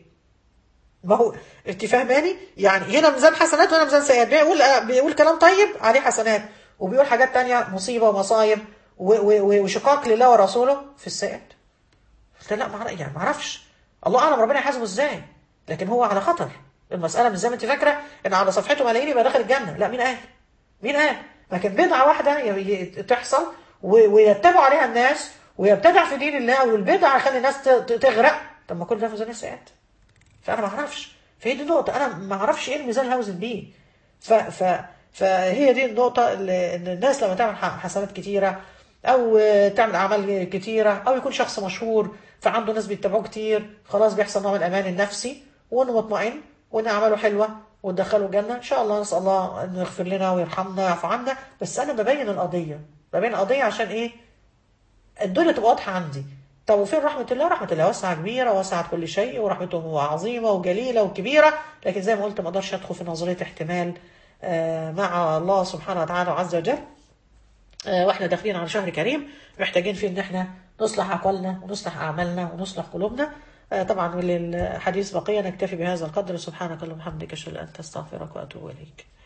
ما هو انت فاهماني يعني هنا ميزان حسنات وهنا ميزان سيئات بيقول بيقول كلام طيب عليه حسنات وبيقول حاجات تانية مصيبة ومصايب و- و- و- وشقاق لله ورسوله في السيئات قلت لا ما أعرف- يعني ما اعرفش الله اعلم ربنا يحاسبه ازاي لكن هو على خطر المسألة مش زي ما انت فاكرة ان على صفحته ملايين يبقى داخل الجنة لا مين قال مين قال لكن بدعة واحدة ي- ي- تحصل و- ويتبع عليها الناس ويبتدع في دين الله والبدعة يخلي الناس ت- ت- تغرق طب ما كل ده في ميزان السيئات فانا ما اعرفش فهي دي النقطه انا ما اعرفش ايه الميزان اللي هوزن بيه ف ف فهي دي النقطه اللي ان الناس لما تعمل ح- حسنات كتيره او آه، تعمل اعمال كتيره او يكون شخص مشهور فعنده ناس بيتبعوه كتير خلاص بيحصل نوع من الامان النفسي وانه مطمئن وان اعماله حلوه وتدخله الجنه ان شاء الله نسال الله انه يغفر لنا ويرحمنا ويعفو عنا بس انا ببين القضيه ببين القضيه عشان ايه الدنيا تبقى واضحة عندي طب وفين رحمة الله؟ رحمة الله واسعة كبيرة وسعت كل شيء ورحمته عظيمة وجليلة وكبيرة لكن زي ما قلت ما اقدرش ادخل في نظرية احتمال آه، مع الله سبحانه وتعالى عز وجل آه، واحنا داخلين على شهر كريم محتاجين فيه ان احنا نصلح اقوالنا ونصلح اعمالنا ونصلح قلوبنا آه، طبعا وللحديث بقية نكتفي بهذا القدر سبحانك اللهم وبحمدك اشهد ان لا اله الا انت استغفرك واتوب اليك